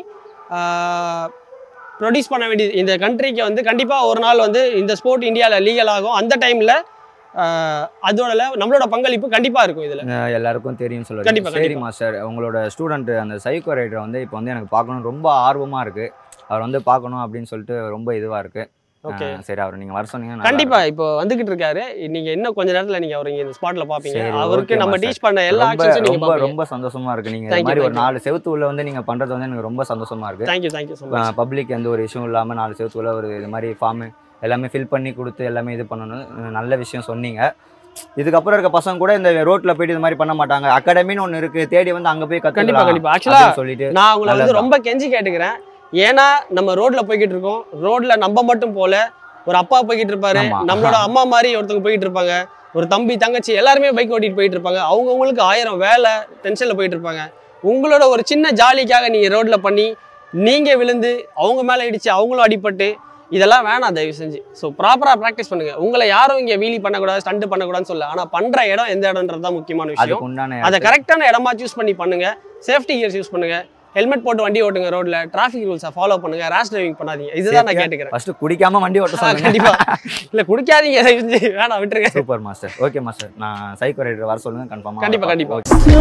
ப்ரொடியூஸ் பண்ண வேண்டியது இந்த கண்ட்ரிக்கு வந்து கண்டிப்பாக ஒரு நாள் வந்து இந்த ஸ்போர்ட் இந்தியாவில் லீகல் ஆகும் அந்த டைமில் அதோட level- நம்மளோட பங்களிப்பு கண்டிப்பாக இருக்கும் இதில் அஹ் எல்லாருக்கும் தெரியும் சொல்லுங்க கண்டிப்பா, சரி கண்டிப்பா. மாஸ்டர் உங்களோட ஸ்டூடெண்ட் அந்த சைக்கோ ரைடரை வந்து இப்போ வந்து எனக்கு பார்க்கணும் ரொம்ப ஆர்வமா இருக்கு அவர் வந்து பார்க்கணும் அப்படின்னு சொல்லிட்டு ரொம்ப இதுவா இருக்கு ஓகே அஹ் சரி அவர் நீங்க வர சொன்னீங்கன்னா நல்லா கண்டிப்பா இப்போ வந்துகிட்டு இருக்காரு நீங்க இன்னும் கொஞ்ச நேரத்துல நீங்க அவர் இங்க இந்த ஸ்பாட்ல பாப்பீங்க சரி, அவருக்கு okay, நம்ம master. டீச் பண்ண இருக்கும். எல்லா ரொம்ப ஆக்ஷன்ஸும் நீங்க ரொம்ப பாப்பீங்க ரொம்ப சந்தோஷமா இருக்கு நீங்க Thank இந்த you, மாதிரி ஒரு thank you. நாலு செவத்து உள்ள வந்து நீங்க பண்றது வந்து எனக்கு ரொம்ப சந்தோஷமா இருக்கு thank you thank you so much public எந்த ஒரு இஷ்யூ இல்லாம நாலு செவத்துக்குள்ள ஒரு இது மாதிரி ஃபார்ம் எல்லாமே ஃபில் பண்ணி கொடுத்து எல்லாமே இது பண்ணணும் அஹ் நல்ல விஷயம் சொன்னீங்க இதுக்கப்புறம் இருக்க பசங்க கூட இந்த ரோட்ல போயிட்டு இது மாதிரி பண்ண மாட்டாங்க அகாடமின்னு ஒன்று இருக்கு தேடி வந்து அங்க போய் கண்டிப்பா கத்துக்கலாம் கண்டிப்பா ஆக்சுவலா அப்படின்னு சொல்லிட்டு நான் உங்களை வந்து நல்லதுதான். ரொம்ப கெஞ்சி கேட்டுக்கிறேன் ஏன்னா நம்ம ரோட்ல போய்கிட்டு இருக்கோம் ரோட்ல நம்ம மட்டும் போல ஒரு அப்பா போய்கிட்டு இருப்பாரு ஆமா. நம்மளோட அம்மா மாதிரி ஒருத்தவங்க போயிட்டு இருப்பாங்க ஒரு தம்பி தங்கச்சி எல்லாருமே பைக் ஓட்டிட்டு போயிட்டு இருப்பாங்க அவங்கவுங்களுக்கு ஆயிரம் வேலை டென்ஷன்ல போயிட்டு இருப்பாங்க உங்களோட ஒரு சின்ன ஜாலிக்காக நீங்க ரோட்ல பண்ணி நீங்க விழுந்து அவங்க மேல இடிச்சு அவங்களும் அடிபட்டு இதெல்லாம் வேணாம் தயவு செஞ்சு ஸோ ப்ராப்பராக ப்ராக்டிஸ் பண்ணுங்க உங்களை யாரும் இங்கே வீலி பண்ணக்கூடாது ஸ்டண்ட் பண்ணக்கூடாதுன்னு சொல்ல ஆனால் பண்ற இடம் எந்த இடம்ன்றது தான் முக்கியமான விஷயம் அதுக்கு உண்டான அதை கரெக்டான இடமா சூஸ் பண்ணி பண்ணுங்க சேஃப்டி கியர்ஸ் யூஸ் பண்ணுங்க ஹெல்மெட் போட்டு வண்டி ஓட்டுங்க ரோட்ல டிராஃபிக் ரூல்ஸை ஃபாலோ பண்ணுங்க ரேஷ் டிரைவிங் பண்ணாதீங்க இதுதான் நான் கேட்டுக்கிறேன் ஃபர்ஸ்ட் குடிக்காம வண்டி ஓட்ட சொல்லுங்க கண்டிப்பா இல்ல குடிக்காதீங்க தயவு செஞ்சு வேணாம் விட்டுருங்க சூப்பர் மாஸ்டர் ஓகே மாஸ்டர் நான் சைக்கோ ரைடர் வர சொல்லுங்க கன்ஃபார்மா கண்டிப்பா, கண்டிப்பா.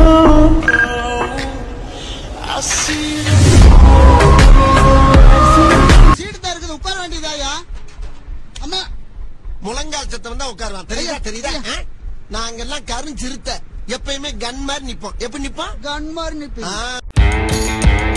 சீட்டு தான் இருக்குது உட்கார வேண்டியதாயா அம்மா முழங்கால் சத்தம் தான் உட்காருவான் தெரியுதா தெரியுதா ஆ? நாங்கெல்லாம் கருஞ்சிருத்த எப்பயுமே கன் மாதிரி நிப்போம் எப்படி நிப்போம் கன் மாதிரி நிப்போம்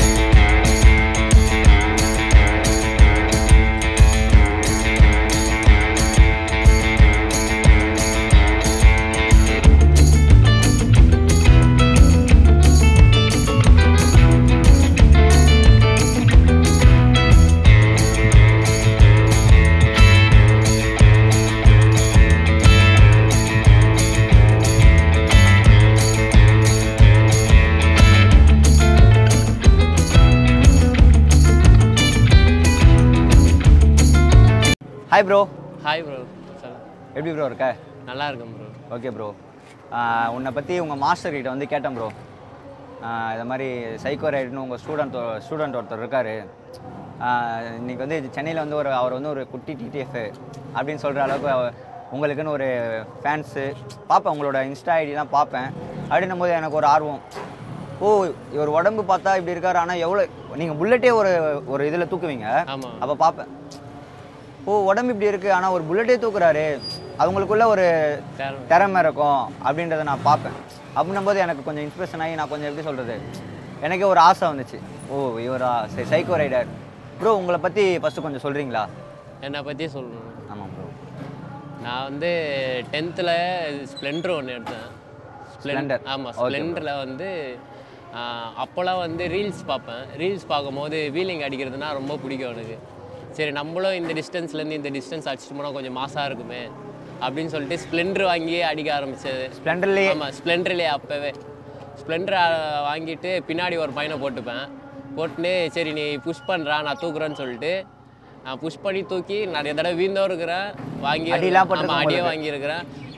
hi bro hi bro sir எப்படி ப்ரோ இருக்க நல்லா இருக்கேன் ப்ரோ ஓகே ப்ரோ உன்னை பற்றி உங்கள் மாஸ்டர் கிட்ட வந்து கேட்டேன் ப்ரோ இதை மாதிரி சைக்கோ ரைடுன்னு உங்கள் ஸ்டூடெண்ட் ஸ்டூடெண்ட் ஒருத்தர் இருக்கார் இன்னைக்கு வந்து சென்னையில் வந்து ஒரு அவர் வந்து ஒரு குட்டி டிடிஎஃப் அப்படின்னு சொல்கிற அளவுக்கு அவ- உங்களுக்குன்னு ஒரு ஃபேன்ஸு பார்ப்பேன் உங்களோட இன்ஸ்டா ஐடிலாம் பார்ப்பேன் அப்படின்னும் போது எனக்கு ஒரு ஆர்வம் ஓ இவர் உடம்பு பார்த்தா இப்படி இருக்காரு ஆனால் எவ்வளோ நீங்கள் புல்லட்டே ஒரு ஒரு இதில் தூக்குவீங்க ஆமாம் அப்போ பார்ப்பேன் ஓ உடம்பு இப்படி இருக்குது ஆனால் ஒரு புல்லட்டே தூக்குறாரு அவங்களுக்குள்ள ஒரு தேவை திறமை இருக்கும் அப்படின்றத நான் பார்ப்பேன் அப்படின்னும் போது எனக்கு கொஞ்சம் இன்ஸ்பிரேஷன் ஆகி நான் கொஞ்சம் எப்படி சொல்கிறது எனக்கே ஒரு ஆசை வந்துச்சு ஓ இவரா சரி சைக்கோ ரைடர் ப்ரோ உங்களை பற்றி ஃபஸ்ட்டு கொஞ்சம் சொல்கிறீங்களா என்னை பற்றி சொல்லணும் ஆமாம் ப்ரோ நான் வந்து டென்த்தில் ஸ்ப்ளெண்டர் ஒன்று எடுத்தேன் Splendor. ஆமாம் Okay, bro. ஸ்ப்ளெண்டரில் வந்து ஆஹ், அப்போல்லாம் வந்து ரீல்ஸ் பார்ப்பேன் ரீல்ஸ் பார்க்கும்போது வீலிங் அடிக்கிறதுனா ரொம்ப பிடிக்கும் எனக்கு சரி நம்மளும் இந்த டிஸ்டன்ஸ்லேருந்து இந்த டிஸ்டன்ஸ் அடிச்சிட்டு போனால் கொஞ்சம் மாசாக இருக்குமே அப்படின்னு சொல்லிட்டு ஸ்ப்ளெண்டர் வாங்கி அடிக்க ஆரம்பிச்சது ஸ்ப்ளெண்டர்லேயே ஆமாம் ஸ்ப்ளெண்டர்லேயே அப்போவே ஸ்ப்ளெண்டர் வாங்கிட்டு பின்னாடி ஒரு பையனை போட்டுப்பேன் போட்டுன்னு சரி நீ புஷ் பண்ணுறா நான் தூக்குறேன்னு சொல்லிட்டு நான் புஷ் பண்ணி தூக்கி நிறைய தடவை வீழ்ந்தும் இருக்கிறேன் வாங்கி அடியெல்லாம் ஆமாம் பட்டிருக்கும் அடியே உங்களுக்கு. வாங்கியிருக்கிறேன்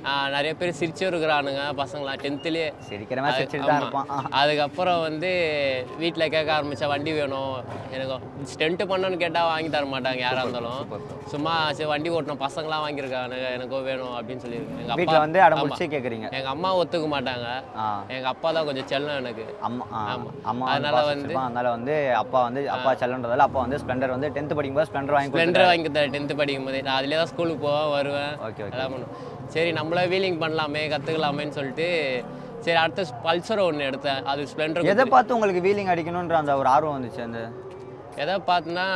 ஆஹ் நிறைய பேர் சிரிச்சும் இருக்கிறானுங்க பசங்களாம் டென்த்துலேயே சிரிக்கிற மாதிரி சிரிச்சுட்டு தான் இருப்பான் ஆ. அதுக்கப்புறம் வந்து வீட்டில் கேட்க ஆரம்பிச்சா வண்டி வேணும் எனக்கு ஸ்டென்ட் பண்ணணும்னு கேட்டால் வாங்கி தர மாட்டாங்க யாராக இருந்தாலும் சும்மா சரி வண்டி ஓட்டணும் பசங்களாம் வாங்கியிருக்கானுங்க எனக்கோ வேணும் அப்படின்னு சொல்லியிருக்கேன் எங்கள் வீட்டில் வந்து அடம் ஆமா. பிடிச்சி கேட்குறீங்க எங்கள் அம்மா ஒத்துக்க மாட்டாங்க ஆ எங்கள் அப்பா தான் கொஞ்சம் செல்லம் எனக்கு அம்மா ஆ, ஆமா. அம்மா அதனால அதனால வந்து- வந்து அதனால வந்து அப்பா வந்து அப்பா செல்லன்றதால அப்பா வந்து ஸ்ப்ளெண்டர் வந்து டென்த் படிக்கும்போது ஸ்ப்ளெண்டர் வாங்கி ஸ்ப்ளெண்டர் கொடுத்துட்டாரு. வாங்கி தரேன் டென்த்து படிக்கும் போதே நான் அதிலே தான் ஸ்கூலுக்கு போவேன் வருவேன் ஓகே ஓகே எல்லாம் பண்ணுவேன் சரி நம்மளே வீலிங் பண்ணலாமே கற்றுக்கலாமேன்னு சொல்லிட்டு சரி அடுத்த பல்சர் ஒன்று எடுத்தேன் அது ஸ்ப்ளெண்டர் எதை பார்த்து உங்களுக்கு வீலிங் அடிக்கணுன்ற அந்த ஒரு ஆர்வம் வந்துச்சு அந்த எதை பார்த்துனா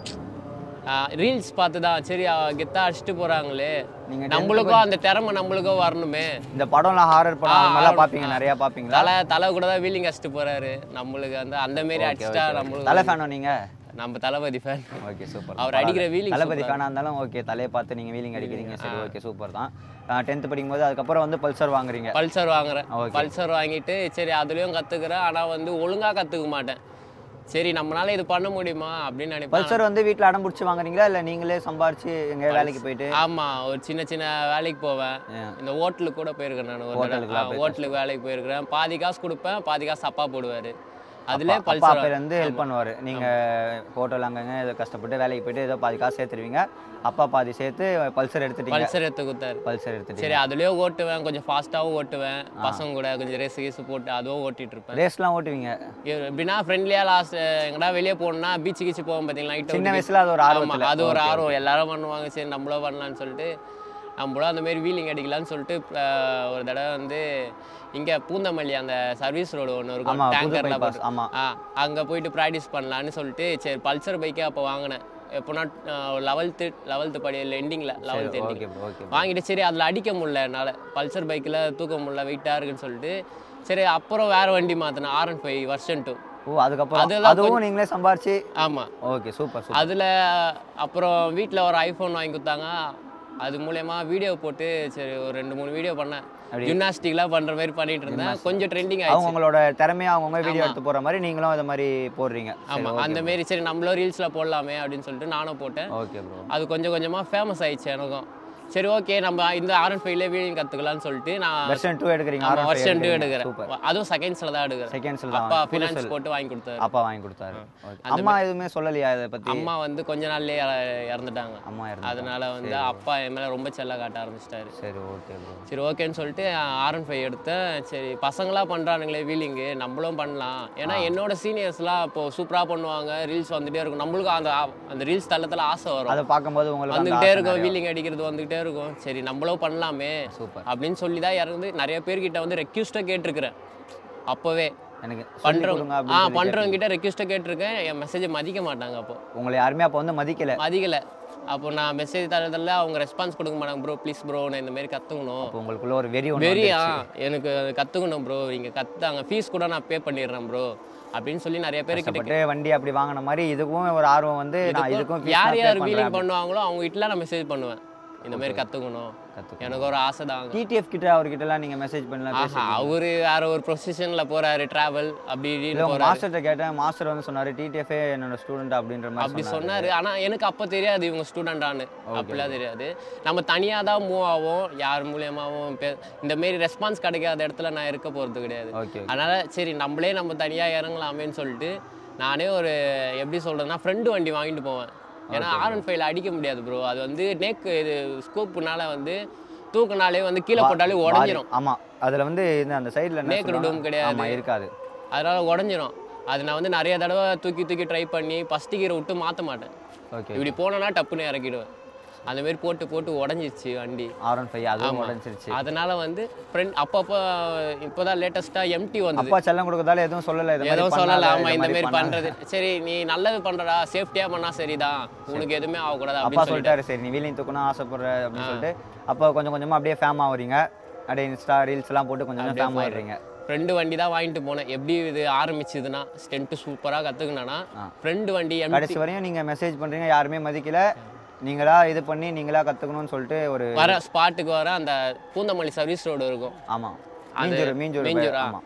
ரீல்ஸ் பார்த்து தான் சரி கெத்தா அடிச்சுட்டு போகிறாங்களே நீங்க நம்மளுக்கும் அந்த திறமை நம்மளுக்கும் வரணுமே இந்த படம்லாம் ஹாரர் படம் ஆ, அது மாதிரிலாம் horror. பார்ப்பீங்க நிறைய பார்ப்பீங்களா தலை தலை கூட தான் வீலிங் அடிச்சுட்டு போறாரு நம்மளுக்கு அந்த அந்த மாரி அடிச்சிட்டா தலை நம்மளுக்கு ஃபேனோ நீங்க நம்ம தளபதி ஃபேன் ஓகே சூப்பர் அவர் அடிக்கிற wheeling தளபதி super. ஃபேனாக இருந்தாலும் ஓகே தலையை பார்த்து நீங்கள் வீலிங் அடிக்கிறீங்க சரி ஓகே சூப்பர் தான் டென்த் படிக்கும்போது அதுக்கப்புறம் வந்து பல்சர் வாங்குறீங்க பல்சர் வாங்குறேன் Okay. பல்சர் வாங்கிட்டு சரி அதுலயும் கத்துக்கிறேன் ஆனா வந்து ஒழுங்கா கத்துக்க மாட்டேன் சரி நம்மளால இது பண்ண முடியுமா அப்படின்னு நினைப்பேன் பல்சர் வந்து வீட்டில் அடம் பிடிச்சி வாங்குறீங்களா இல்லை நீங்களே சம்பாரிச்சு எங்கேயாவது வேலைக்கு போயிட்டு ஆமா ஒரு சின்ன சின்ன வேலைக்கு போவேன் Yeah. இந்த ஹோட்டலுக்கு கூட போயிருக்கேன் நான் ஒரு ஹோட்டலுக்குலாம் தடவை போய் ஹோட்டலுக்கு வேலைக்கு போயிருக்கிறேன் பாதி காசு கொடுப்பேன் பாதி காசு அப்பா போடுவாரு அதுல அப்பா பல்சர் அப்பா வந்து ஹெல்ப் பண்ணுவார் நீங்கள் ஹோட்டல் அங்கங்க ஏதோ கஷ்டப்பட்டு வேலைக்கு போயிட்டு ஏதோ பாதி காசு சேர்த்துருவீங்க அப்பா பாதி சேர்த்து பல்சர் எடுத்துட்டீங்க பல்சர் எடுத்து கொடுத்தாரு பல்சர் எடுத்துட்டீங்க சரி அதுலயே ஓட்டுவேன் கொஞ்சம் ஃபாஸ்ட்டாகவும் ஓட்டுவேன் பசங்க கூட கொஞ்சம் ரேஸ் கீஸ் போட்டு அதுவும் ஓட்டிட்டு இருப்பேன் ரேஸ்லாம் ஓட்டுவீங்க எப்படின்னா ஃப்ரெண்ட்லியாக லாஸ்ட் எங்கடா வெளியே போகணும்னா பீச்சு கீச்சு போவோம் பார்த்தீங்களா night சின்ன out வயசுல அது ஒரு ஆமா, ஆர்வத்தில் அது ஒரு ஆர்வம் எல்லாரும் பண்ணுவாங்க சரி நம்மளும் பண்ணலாம்னு சொல்லிட்டு நம்மளும் அந்த மாதிரி வீலிங் அடிக்கலாம்னு சொல்லிட்டு அஹ், ஒரு தடவை வந்து இங்க பூந்தமல்லி அந்த சர்வீஸ் ரோடு ஒன்று இருக்கும் ஆமா புது டேங்கர்ல bypass ஆமா ஆ அங்கே போயிட்டு ப்ராக்டிஸ் பண்ணலான்னு சொல்லிட்டு சரி பல்சர் பைக்கே அப்போ வாங்கினேன் எப்போனா லெவல்த்து லெவல்த்து படி எண்டிங்கில் லெவல்த் எண்டிங் ஓகே ஓகே வாங்கிட்டு சரி அதில் அடிக்க முடியல என்னால் பல்சர் பைக்கில் தூக்க முடியல வெயிட்டாக இருக்குன்னு சொல்லிட்டு சரி அப்புறம் வேற வண்டி மாற்றினேன் R and five version two ஓ அதுக்கப்புறம் அதெல்லாம் அதுவும் நீங்களே சம்பாரிச்சு ஆமாம் ஓகே சூப்பர் சூப்பர் அதில் அப்புறம் வீட்டில் ஒரு ஐஃபோன் வாங்கி கொடுத்தாங்க அது மூலயமா வீடியோ போட்டு சரி ஒரு ரெண்டு மூணு வீடியோ பண்ணேன் அப்படி? ஜிம்னாஸ்டிக்லாம் பண்ணுற மாதிரி பண்ணிட்டு இருந்தேன் கொஞ்சம் ட்ரெண்டிங் அவங்க ஆயிடுச்சு உங்களோட திறமையை அவங்கவுங்க வீடியோ எடுத்து போற மாதிரி நீங்களும் அதை மாதிரி போடுறீங்க ஆமாம் அந்த மாரி சரி நம்மளும் ரீல்ஸில் போடலாமே அப்படின்னு சொல்லிட்டு நானும் போட்டேன் ஓகே ப்ரோ அது கொஞ்சம் கொஞ்சமாக ஃபேமஸ் ஆயிடுச்சு எனக்கும் சரி ஓகே நம்ம இந்த ஆர் அண்ட் ஃபைவ்ல வீடியோ கற்றுக்கலாம்னு சொல்லிட்டு நான் வெர்ஷன் டூ எடுக்கிறீங்க ஆமா, வருஷம் டூ எடுக்கிறேன் சூப்பர் அதுவும் செகண்ட்ஸில் தான் எடுக்கிறேன் செகண்ட்ஸில் அப்பா தான் ஃபினான்ஸ் புதுசு போட்டு வாங்கி கொடுத்தாரு அப்பா வாங்கி கொடுத்தாரு Okay. அம்மா எதுவுமே சொல்லலையா இதை பத்தி அம்மா வந்து கொஞ்ச நாள்லயே இற- இறந்துட்டாங்க அம்மா இருந்தாங்க அதனால வந்து அப்பா என் மேலே ரொம்ப செல்ல காட்ட ஆரம்பிச்சிட்டாரு சரி ஓகே ப்ரோ சரி ஓகேன்னு சொல்லிட்டு ஆர் ஒன் ஃபைவ் எடுத்தேன் சரி பசங்களாம் பண்ணுறானுங்களே வீலிங்கு நம்மளும் பண்ணலாம் ஏன்னா என்னோட சீனியர்ஸ்லாம் இப்போ சூப்பராக பண்ணுவாங்க ரீல்ஸ் வந்துட்டே இருக்கும் நம்மளுக்கும் அந்த ஆ- அந்த ரீல்ஸ் தள்ளத்தில் ஆசை வரும் அதை பார்க்கும்போது உங்களுக்கு அந்த வந்துகிட்டே ஆசை இருக்கும் நிறைய வீலிங் அடிக்கிறது வந்துகிட்டே இருக்கும் சரி நம்மளும் பண்ணலாமே சூப்பர் அப்படின்னு சொல்லி தான் இறந்து நிறைய பேர்கிட்ட வந்து ரெக்யூஸ்ட்டாக கேட்டிருக்கிறேன் அப்போவே எனக்கு சொல்லிக் பண்ணுறவங்க கொடுங்க ஆ அப்படின்னு சொல்லி பண்ணுறவங்க கிட்ட ரெக்யூஸ்ட்டாக கேட்டிருக்கேன் என் மெசேஜை மதிக்க மாட்டாங்க அப்போ கேட்டீங்க. உங்களை யாருமே அப்போ வந்து மதிக்கல மதிக்கல அப்போ நான் மெசேஜ் தரதில்ல அவங்க ரெஸ்பான்ஸ் கொடுக்க மாட்டாங்க ப்ரோ ப்ளீஸ் ப்ரோ நான் இந்த மாதிரி கற்றுக்கணும் அப்போ உங்களுக்குள்ள ஒரு வெறி ஒன்று வெறியா எனக்கு கற்றுக்கணும் ப்ரோ நீங்கள் கற்றுத்தாங்க ஃபீஸ் கூட நான் பே பண்ணிடுறேன் ப்ரோ அப்படின்னு சொல்லி நிறைய பேர் கிட்ட கஷ்டப்பட்டு வண்டி அப்படி வாங்கின மாதிரி இதுக்கும் ஒரு ஆர்வம் வந்து நான் இதுக்கும் fees யார் நான் pay யார் பண்றேன் வீலிங் பண்ணுவாங்களோ அவங்க வீட்டில் நான் மெசேஜ் பண்ணுவேன் இந்த மாதிரி கற்றுக்கணும் கத்துக்கணும். எனக்கு ஒரு ஆசை தாங்க டிடிஎஃப் கிட்ட அவர்கிட்டலாம் நீங்க மெசேஜ் பண்ணலாம் ஆஹா அவரு வேற ஒரு ப்ரொசிஷனில் போறாரு டிராவல் அப்படி இல்ல இப்படின்னு உங்க போறாரு மாஸ்டர்கிட்ட கேட்டேன் மாஸ்டர் வந்து சொன்னாரு டிடிஎஃப் என்னோட ஸ்டூடெண்ட் அப்படின்ற மாதிரி அப்படி சொன்னாரு. சொன்னாரு ஆனா எனக்கு அப்போ தெரியாது இவங்க ஸ்டூடெண்டான்னு அப்படிலாம் தெரியாது நம்ம தனியா தான் மூவ் ஆவோம் யார் மூலியமாவும் பே- இந்த மாரி ரெஸ்பான்ஸ் கிடைக்காத இடத்துல நான் இருக்க போறது கிடையாது ஓகே அதனால சரி நம்மளே நம்ம தனியா இறங்கலாமேன்னு சொல்லிட்டு நானே ஒரு எப்படி சொல்றதுன்னா ஃப்ரெண்டு வண்டி வாங்கிட்டு போவேன் ஏன்னா ஆர் ஒன் ஃபைவ்ல அடிக்க முடியாது ப்ரோ அது வந்து நேக்கு இது ஸ்கோப்புனால வந்து தூக்குனாலே வந்து கீழே போட்டாலே உடஞ்சிரும் ஆமா அதுல வந்து இந்த அந்த சைடுல Naked dome கிடையாது. ஆமா இருக்காது அதனால உடஞ்சிரும் அது நான் வந்து நிறைய தடவை தூக்கி தூக்கி ட்ரை பண்ணி ஃபஸ்ட்டு கீரை விட்டு மாற்ற மாட்டேன் ஓகே இப்படி போனோன்னா டப்புன்னு இறக்கிடுவேன் அந்த மாதிரி போட்டு போட்டு உடஞ்சிருச்சு வண்டி ஆர் ஒன் ஃபைவ் அதுவும் ஆமா. உடஞ்சிருச்சு அதனால வந்து ஃப்ரெண்ட் அப்பப்போ இப்போதான் லேட்டஸ்ட்டாக எம்டி வந்தது அப்பா செல்லம் கொடுக்கறதால எதுவும் சொல்லல இது மாதிரி எதுவும் பண்ணாத, சொல்லல இது ஆமா இந்த மாதிரி பண்ணாத. பண்றது சரி நீ நல்லது பண்றடா சேஃப்டியா பண்ணா சரிதான் உனக்கு எதுவுமே ஆகக்கூடாது அப்பா அப்படின்னு சொல்லிட்டு சொல்லிட்டாரு சரி நீ வீலிங் தூக்கணும் ஆசைப்படுற அப்படின்னு சொல்லிட்டு அப்போ கொஞ்சம் கொஞ்சமா அப்படியே ஃபேம் ஆகுறீங்க அப்படியே இன்ஸ்டா ரீல்ஸ் எல்லாம் போட்டு கொஞ்சம் கொஞ்சம் ஃபேம் ஆயிடுறீங்க ஃப்ரெண்டு வண்டி தான் வாங்கிட்டு போனேன் எப்படி இது ஆரம்பிச்சதுன்னா ஸ்டென்ட்டு சூப்பராக கற்றுக்கினா ஆ. ஃப்ரெண்டு வண்டி எம்டி கடைசி வரையும் நீங்க மெசேஜ் பண்றீங்க யாருமே மதிக்கல நீங்களா இது பண்ணி நீங்களா கத்துக்கணும்னு சொல்லிட்டு ஒரு வர ஸ்பாட்டுக்கு வர அந்த பூந்தமல்லி சர்வீஸ் ரோடு இருக்கும் ஆமா மீஞ்சூர் மீஞ்சூர் மீஞ்சூரா? ஆமா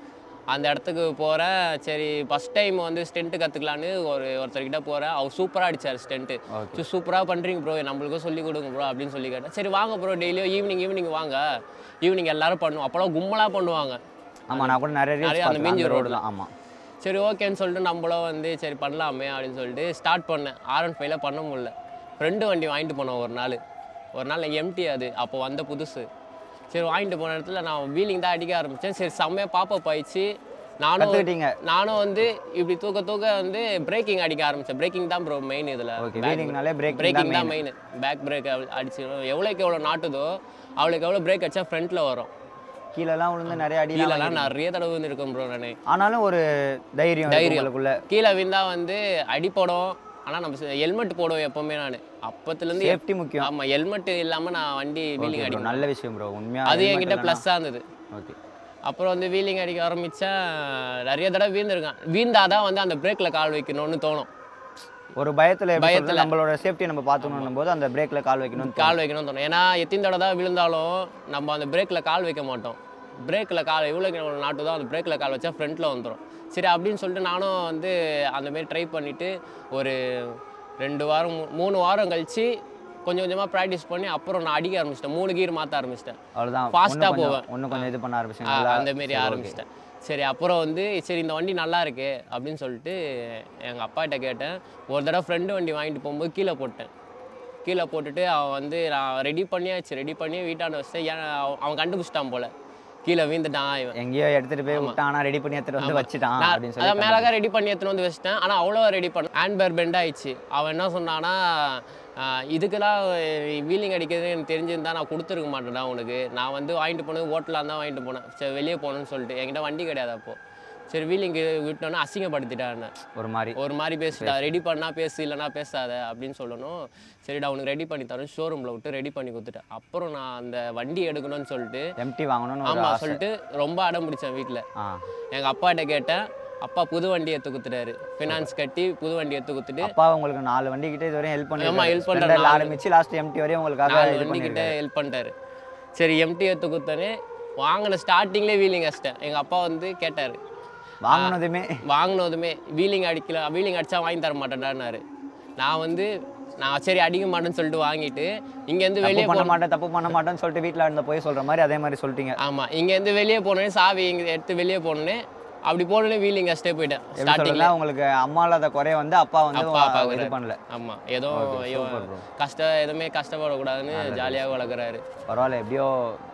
அந்த இடத்துக்கு போகிறேன் சரி ஃபஸ்ட் டைம் வந்து ஸ்டென்ட்டு கற்றுக்கலான்னு ஒரு ஒருத்தர்கிட்ட போகிறேன் அவர் சூப்பராக அடிச்சார் ஸ்டென்ட்டு ஓகே சூப்பராக பண்ணுறீங்க ப்ரோ நம்மளுக்கும் சொல்லி கொடுங்க ப்ரோ அப்படின்னு சொல்லி கேட்டேன் சரி வாங்க ப்ரோ டெய்லியும் ஈவினிங் ஈவினிங் வாங்க ஈவினிங் எல்லாரும் பண்ணுவோம் அப்போலாம் கும்பலாக பண்ணுவாங்க ஆமாம் நான் கூட நிறைய நிறைய ரீல்ஸ் அந்த மீஞ்சி அந்த ரோடு ரோடுல. தான் ஆமாம் சரி ஓகேன்னு சொல்லிட்டு நம்மளும் வந்து சரி பண்ணலாமே அப்படின்னு சொல்லிட்டு ஸ்டார்ட் பண்ணேன் ஆர் ஒன் ஃபைவ்ல பண்ண முடியல ஃப்ரெண்டு வண்டி வாங்கிட்டு போனோம் ஒரு நாள் ஒரு நாள் எம்டி அது அப்போ வந்த புதுசு சரி வாங்கிட்டு போன இடத்துல நான் வீலிங் தான் அடிக்க ஆரம்பித்தேன் சரி செம்மையாக பாப்பா ஆயிடுச்சு நானும் கற்றுக்கிட்டீங்க நானும் வந்து இப்படி தூக்க தூக்க வந்து பிரேக்கிங் அடிக்க ஆரம்பித்தேன் பிரேக்கிங் தான் ப்ரோ மெயின் இதில் ஓகே வீலிங்னாலே பிரேக் பிரேக்கிங் தான் மெயின் பேக் பிரேக் அடிச்சு எவ்வளோக்கு எவ்வளோ நாட்டுதோ அவளுக்கு எவ்வளோ பிரேக் அடிச்சா ஃப்ரண்ட்டில் வரும் கீழெல்லாம் விழுந்து நிறைய அடி கீழெல்லாம் நிறைய தடவை வந்து இருக்கேன் ப்ரோ நான் ஆனாலும் ஒரு தைரியம் தைரியம். உங்களுக்குள்ள கீழே விழுந்தா வந்து அடிப்படும் ஆனால் நம்ம ஹெல்மெட் போடுவோம் எப்பவுமே நான் அப்பத்துலேருந்து சேஃப்டி முக்கியம் ஆமாம் ஹெல்மெட் இல்லாமல் நான் வண்டி வீலிங் Okay bro, அடிக்கணும் நல்ல விஷயம் ப்ரோ உண்மையா அது என்கிட்ட ப்ளஸ்ஸாக இருந்தது ஓகே அப்புறம் வந்து வீலிங் அடிக்க ஆரம்பித்தேன் நிறைய தடவை வீழ்ந்திருக்கேன் வீழ்ந்தாதான் வந்து அந்த பிரேக்கில் கால் வைக்கணும்னு தோணும் ஒரு பயத்துல எப்படி பயத்துல. சொல்றது, நம்மளோட சேஃப்டியை நம்ம பார்த்துக்கணும் போது அந்த பிரேக்ல கால் வைக்கணும் கால் வைக்கணும்னு தோணும் ஏன்னா எத்தனை தடவை தான் விழுந்தாலும் நம்ம அந்த பிரேக்கில் கால் வைக்க மாட்டோம் பிரேக்கில் கால் எவ்வளோ நாட்டுதோ அந்த பிரேக்கில் கால் வச்சா ஃப்ரண்ட்டில் வந்துடும் சரி அப்படின்னு சொல்லிட்டு நானும் வந்து அந்த மாதிரி ட்ரை பண்ணிவிட்டு ஒரு ரெண்டு வாரம் மூ- மூணு வாரம் கழிச்சு கொஞ்சம் கொஞ்சமாக ப்ராக்டிஸ் பண்ணி அப்புறம் நான் அடிக்க ஆரம்பிச்சிட்டேன் மூணு கீர் மாற்ற ஆரம்பிச்சிட்டேன் அவ்வளவுதான் Fast ஆ இன்னும் கொஞ்சம் போவேன். இன்னும் கொஞ்சம் இது பண்ண ஆ, ஆரம்பிச்சீங்க அந்த மாரி ஆரம்பிச்சிட்டேன் சரி அப்புறம் வந்து சரி இந்த வண்டி நல்லா இருக்கே அப்படின்னு சொல்லிட்டு எங்கள் அப்பாகிட்ட கேட்டேன் ஒரு தடவை ஃப்ரெண்டு வண்டி வாங்கிட்டு போகும்போது கீழே போட்டேன் கீழே போட்டுட்டு அவன் வந்து நான் ரெடி பண்ணியாச்சு ரெடி பண்ணி வீட்டாண்ட வச்சு ஏன் அவன் அவன் கண்டுபிடிச்சிட்டான் போல கீழே வீந்துட்டான் இவன் எங்கேயோ எடுத்துட்டு போய் விட்டான் ஆனா ரெடி பண்ணி எடுத்துட்டு வந்து வச்சுட்டான் நான் அப்படின்னு அதான் சொல்லி மேலாக ரெடி பண்ணி எடுத்துன்னு வந்து வச்சிட்டேன் ஆனால் அவ்வளோ ரெடி பண்ண ஹேண்ட் பேர் பெண்ட் ஆயிடுச்சு அவன் என்ன சொன்னான்னா ஆஹ், இதுக்கெல்லாம் வீலிங் அடிக்கிறது எனக்கு தெரிஞ்சிருந்தா நான் கொடுத்துருக்க மாட்டேன்டா உனக்கு நான் வந்து வாங்கிட்டு போனது ஓட்டலாம் தான் வாங்கிட்டு போனேன் சரி வெளியே போகணும்னு சொல்லிட்டு என்கிட்ட வண்டி கிடையாது அப்போ சரி வீலிங் விட்டோன்னே அசிங்கப்படுத்திட்டான் ஒரு மாதிரி ஒரு மாதிரி பேசிட்டா ரெடி பண்ணா பேசு இல்லைனா பேசாத அப்படின்னு சொல்லணும் சரிடா உனக்கு ரெடி பண்ணி தரேன் ஷோரூமில் விட்டு ரெடி பண்ணி கொடுத்துட்டேன் அப்புறம் நான் அந்த வண்டி எடுக்கணும்னு சொல்லிட்டு எம்டி வாங்கணும்னு ஒரு ஆமாம் ஆசை சொல்லிட்டு ரொம்ப அடம் பிடிச்சேன் வீட்டில் ஆ எங்கள் அப்பாட்ட கேட்டேன் அப்பா புது வண்டி எடுத்து கொடுத்துட்டாரு ஃபினான்ஸ் கட்டி புது வண்டி எடுத்து கொடுத்துட்டு அப்பா உங்களுக்கு நாலு வண்டி கிட்ட இதுவரையும் ஹெல்ப் பண்ணி ஆமா, help பண்றாரு. ஸ்ப்ளெண்டர்ல நாலு- ஆரம்பிச்சு லாஸ்ட் எம்டி வரையும் உங்களுக்காக நாலு இது வண்டி கிட்ட பண்ணிருக்காரு ஹெல்ப் பண்ணிட்டாரு சரி எம்டி எடுத்து கொடுத்தோன்னே வாங்கின ஸ்டார்டிங்லேயே வீலிங் அடிச்சிட்டேன் எங்கள் அப்பா வந்து கேட்டார் வாங்கினதுமே வாங்கினதுமே வீலிங் அடிக்கல வீலிங் அடிச்சா வாங்கி தர மாட்டேன்டான்னாரு நான் வந்து நான் சரி அடிக்க மாட்டேன்னு சொல்லிட்டு வாங்கிட்டு இங்கேருந்து தப்பு வெளியே பண்ண போ மாட்டேன் தப்பு பண்ண மாட்டேன்னு சொல்லிட்டு வீட்ல இருந்த போய் சொல்ற மாதிரி அதே மாதிரி சொல்லிட்டீங்க ஆமாம் இங்கேருந்து வெளியே போனோடனே சாவி இங்கே எடுத்து வெளியே போனோடனே அப்படி போனோடனே வீலிங் அடிச்சிட்டே போயிட்டேன் எப்படி ஸ்டார்டிங்கில் சொல்லலாம் உங்களுக்கு அம்மா இல்லாத குறைய வந்து அப்பா வந்து அப்பா இது பார்க்குறாரு. பண்ணல ஆமாம் ஏதோ Okay, ஐயோ, super bro. கஷ்ட எதுவுமே கஷ்டப்படக்கூடாதுன்னு ஜாலியாக வளர்க்குறாரு பரவாயில்ல எப்படியோ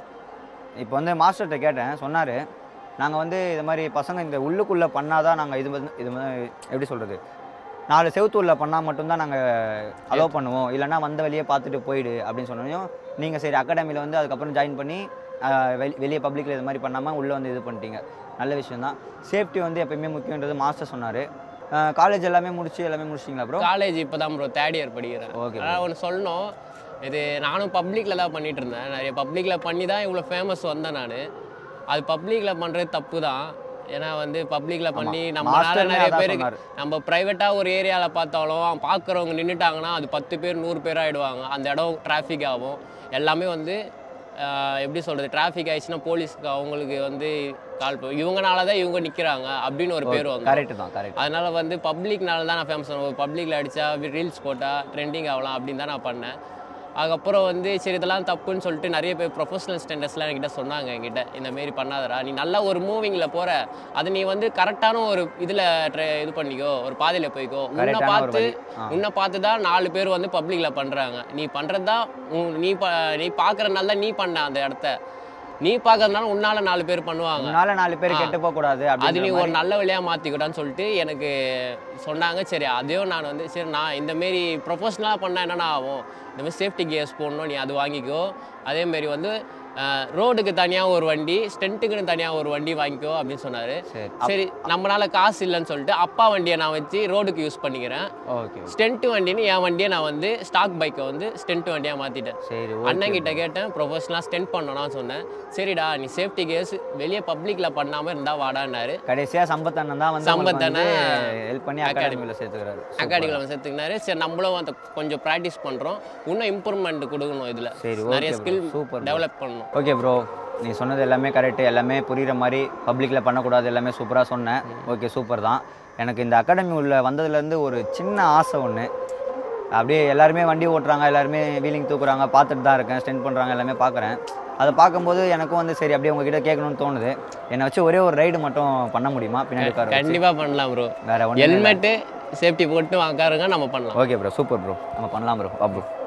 இப்போ வந்து மாஸ்டர்கிட்ட கேட்டேன் சொன்னார் நாங்கள் வந்து இது மாதிரி பசங்க இந்த உள்ளுக்குள்ளே பண்ணாதான் நாங்கள் இது வந்து இது வந்து எப்படி சொல்கிறது நாலு செவுத்துள்ள பண்ணால் மட்டும்தான் நாங்கள் அலோவ் பண்ணுவோம் இல்லைன்னா வந்த வழியே பார்த்துட்டு போயிடு அப்படின்னு சொன்னோம் நீங்கள் சரி அகாடமியில் வந்து அதுக்கப்புறம் ஜாயின் பண்ணி ஆஹ், வெளி வெளியே பப்ளிக்கில் இது மாதிரி பண்ணாமல் உள்ளே வந்து இது பண்ணிட்டீங்க நல்ல விஷயம்தான் சேஃப்டி வந்து எப்பயுமே முக்கியன்றது மாஸ்டர் சொன்னார் காலேஜ் எல்லாமே முடிச்சு எல்லாமே முடிச்சிங்களா ப்ரோ காலேஜ் இப்போ தான் ப்ரோ தேர்ட் இயர் படிக்கிறேன் Okay, ஆனால் ஒன்று சொல்லணும் இது நானும் பப்ளிக்கில் தான் பண்ணிட்டு இருந்தேன் நிறைய பப்ளிக்கில் பண்ணி தான் இவ்வளோ ஃபேமஸ் வந்தேன் நான் அது பப்ளிக்கில் பண்ணுறது தப்பு தான் ஏன்னா வந்து பப்ளிக்கில் பண்ணி நம்மளால மாஸ்டருமே நிறைய அதான் பேருக்கு சொன்னாரு. நம்ம ப்ரைவேட்டாக ஒரு ஏரியாவில் பார்த்தாலும் பார்க்குறவங்க நின்றுட்டாங்கன்னா அது பத்து பேர் நூறு பேர் ஆகிடுவாங்க அந்த இடம் டிராஃபிக் ஆகும் எல்லாமே வந்து ஆஹ், எப்படி சொல்கிறது டிராஃபிக் ஆயிடுச்சுன்னா போலீஸ்க்கு அவங்களுக்கு வந்து கால் ப- இவங்கனால தான் இவங்க நிற்கிறாங்க அப்படின்னு ஒரு பேர் வந்து கரெக்டு தான் கரெக்ட் அதனால வந்து பப்ளிக்னால தான் நான் ஃபேமஸ் ஆனேன் பப்ளிக்கில் அடித்தா ரீல்ஸ் போட்டால் ட்ரெண்டிங் ஆகலாம் அப்படின்னு தான் நான் பண்ணேன் அதுக்கப்புறம் வந்து சரி இதெல்லாம் தப்புன்னு சொல்லிட்டு நிறைய பேர் ப்ரொஃபஷனல் ஸ்டாண்டர்ட்ஸ்லாம் என்கிட்ட சொன்னாங்க என்கிட்ட இந்த மாரி பண்ணாதடா நீ நல்லா ஒரு மூவிங்கில் போகிற அது நீ வந்து கரெக்டான ஒரு இதில் இது பண்ணிக்கோ ஒரு பாதையில் போய்க்கோ உன்னை கரெக்டான ஒரு பார்த்து வழி ஆ. உன்னை பார்த்து தான் நாலு பேர் வந்து பப்ளிக்கில் பண்ணுறாங்க நீ பண்ணுறது தான் உன்- நீ ப நீ பார்க்குறதுனால தான் நீ பண்ண அந்த இடத்த நீ பார்க்கறதுனால உன்னால நாலு பேர் பண்ணுவாங்க உன்னால நாலு பேர் ஆ. கெட்டு போக கூடாது அது நீ அப்படிங்கிற ஒரு மாதிரி நல்ல வழியாக மாற்றிக்கிட்டான்னு சொல்லிட்டு எனக்கு சொன்னாங்க சரி அதையும் நான் வந்து சரி நான் இந்த மாரி ப்ரொஃபஷ்னலாக பண்ணால் என்னென்ன ஆகும் இந்த மாதிரி சேஃப்டி கியர்ஸ் போடணும் நீ அது வாங்கிக்கோ அதே மாதிரி வந்து ரோடுக்கு தனியாக ஒரு வண்டி ஸ்டென்ட்டுக்குன்னு தனியாக ஒரு வண்டி வாங்கிக்கோ அப்படின்னு சொன்னார் சரி சரி நம்மளால காசு இல்லைன்னு சொல்லிட்டு அப்பா வண்டியை நான் வச்சு ரோடுக்கு யூஸ் பண்ணிக்கிறேன் ஓகே ஸ்டென்ட் வண்டின்னு என் வண்டியை நான் வந்து ஸ்டாக் பைக்கை வந்து ஸ்டென்ட் வண்டியாக மாற்றிட்டேன் சரி அண்ணன் கிட்ட கேட்டேன் ப்ரொஃபஷனலாக ஸ்டென்ட் பண்ணணும்னு சொன்னேன் சரிடா நீ சேஃப்டி கேஸ் வெளியே பப்ளிக்கில் பண்ணாமல் இருந்தால் வாடான்னாரு கடைசியா சம்பத் அண்ணன் தான் வந்து சம்பத் அண்ணன் ஹெல்ப் பண்ணி academy. அகாடமியில் சேர்த்துக்கிறாரு அகாடமியில் வந்து சேர்த்துக்கினாரு சரி நம்மளும் அந்த கொஞ்சம் ப்ராக்டிஸ் பண்ணுறோம் இன்னும் இம்ப்ரூவ்மெண்ட் கொடுக்கணும் இதில் சரி நிறைய ஓகே ஸ்கில் சூப்பர் டெவலப் பண்ணணும் ஓகே ப்ரோ நீ சொன்னது எல்லாமே கரெக்டு எல்லாமே புரிகிற மாதிரி பப்ளிக்கில் பண்ணக்கூடாது எல்லாமே சூப்பராக சொன்னேன் ஓகே சூப்பர் தான் எனக்கு இந்த அகாடமி உள்ள வந்ததுலேருந்து ஒரு சின்ன ஆசை ஒன்று அப்படியே எல்லாருமே வண்டி ஓட்டுறாங்க எல்லாருமே வீலிங் தூக்குறாங்க பார்த்துட்டு தான் இருக்கேன் ஸ்டெண்ட் பண்ணுறாங்க எல்லாமே பார்க்குறேன் அதை பார்க்கும்போது எனக்கும் வந்து சரி அப்படியே உங்ககிட்ட கேட்கணும்னு தோணுது என்னை வச்சு ஒரே ஒரு ரைடு மட்டும் பண்ண முடியுமா பின்னாடி உட்கார வச்சு? கண்டிப்பா பண்ணலாம் ப்ரோ வேற ஒன்று ஹெல்மெட்டு சேஃப்டி போட்டு உட்காருங்க நம்ம பண்ணலாம் ஓகே ப்ரோ சூப்பர் ப்ரோ நம்ம பண்ணலாம் ப்ரோ வா ப்ரோ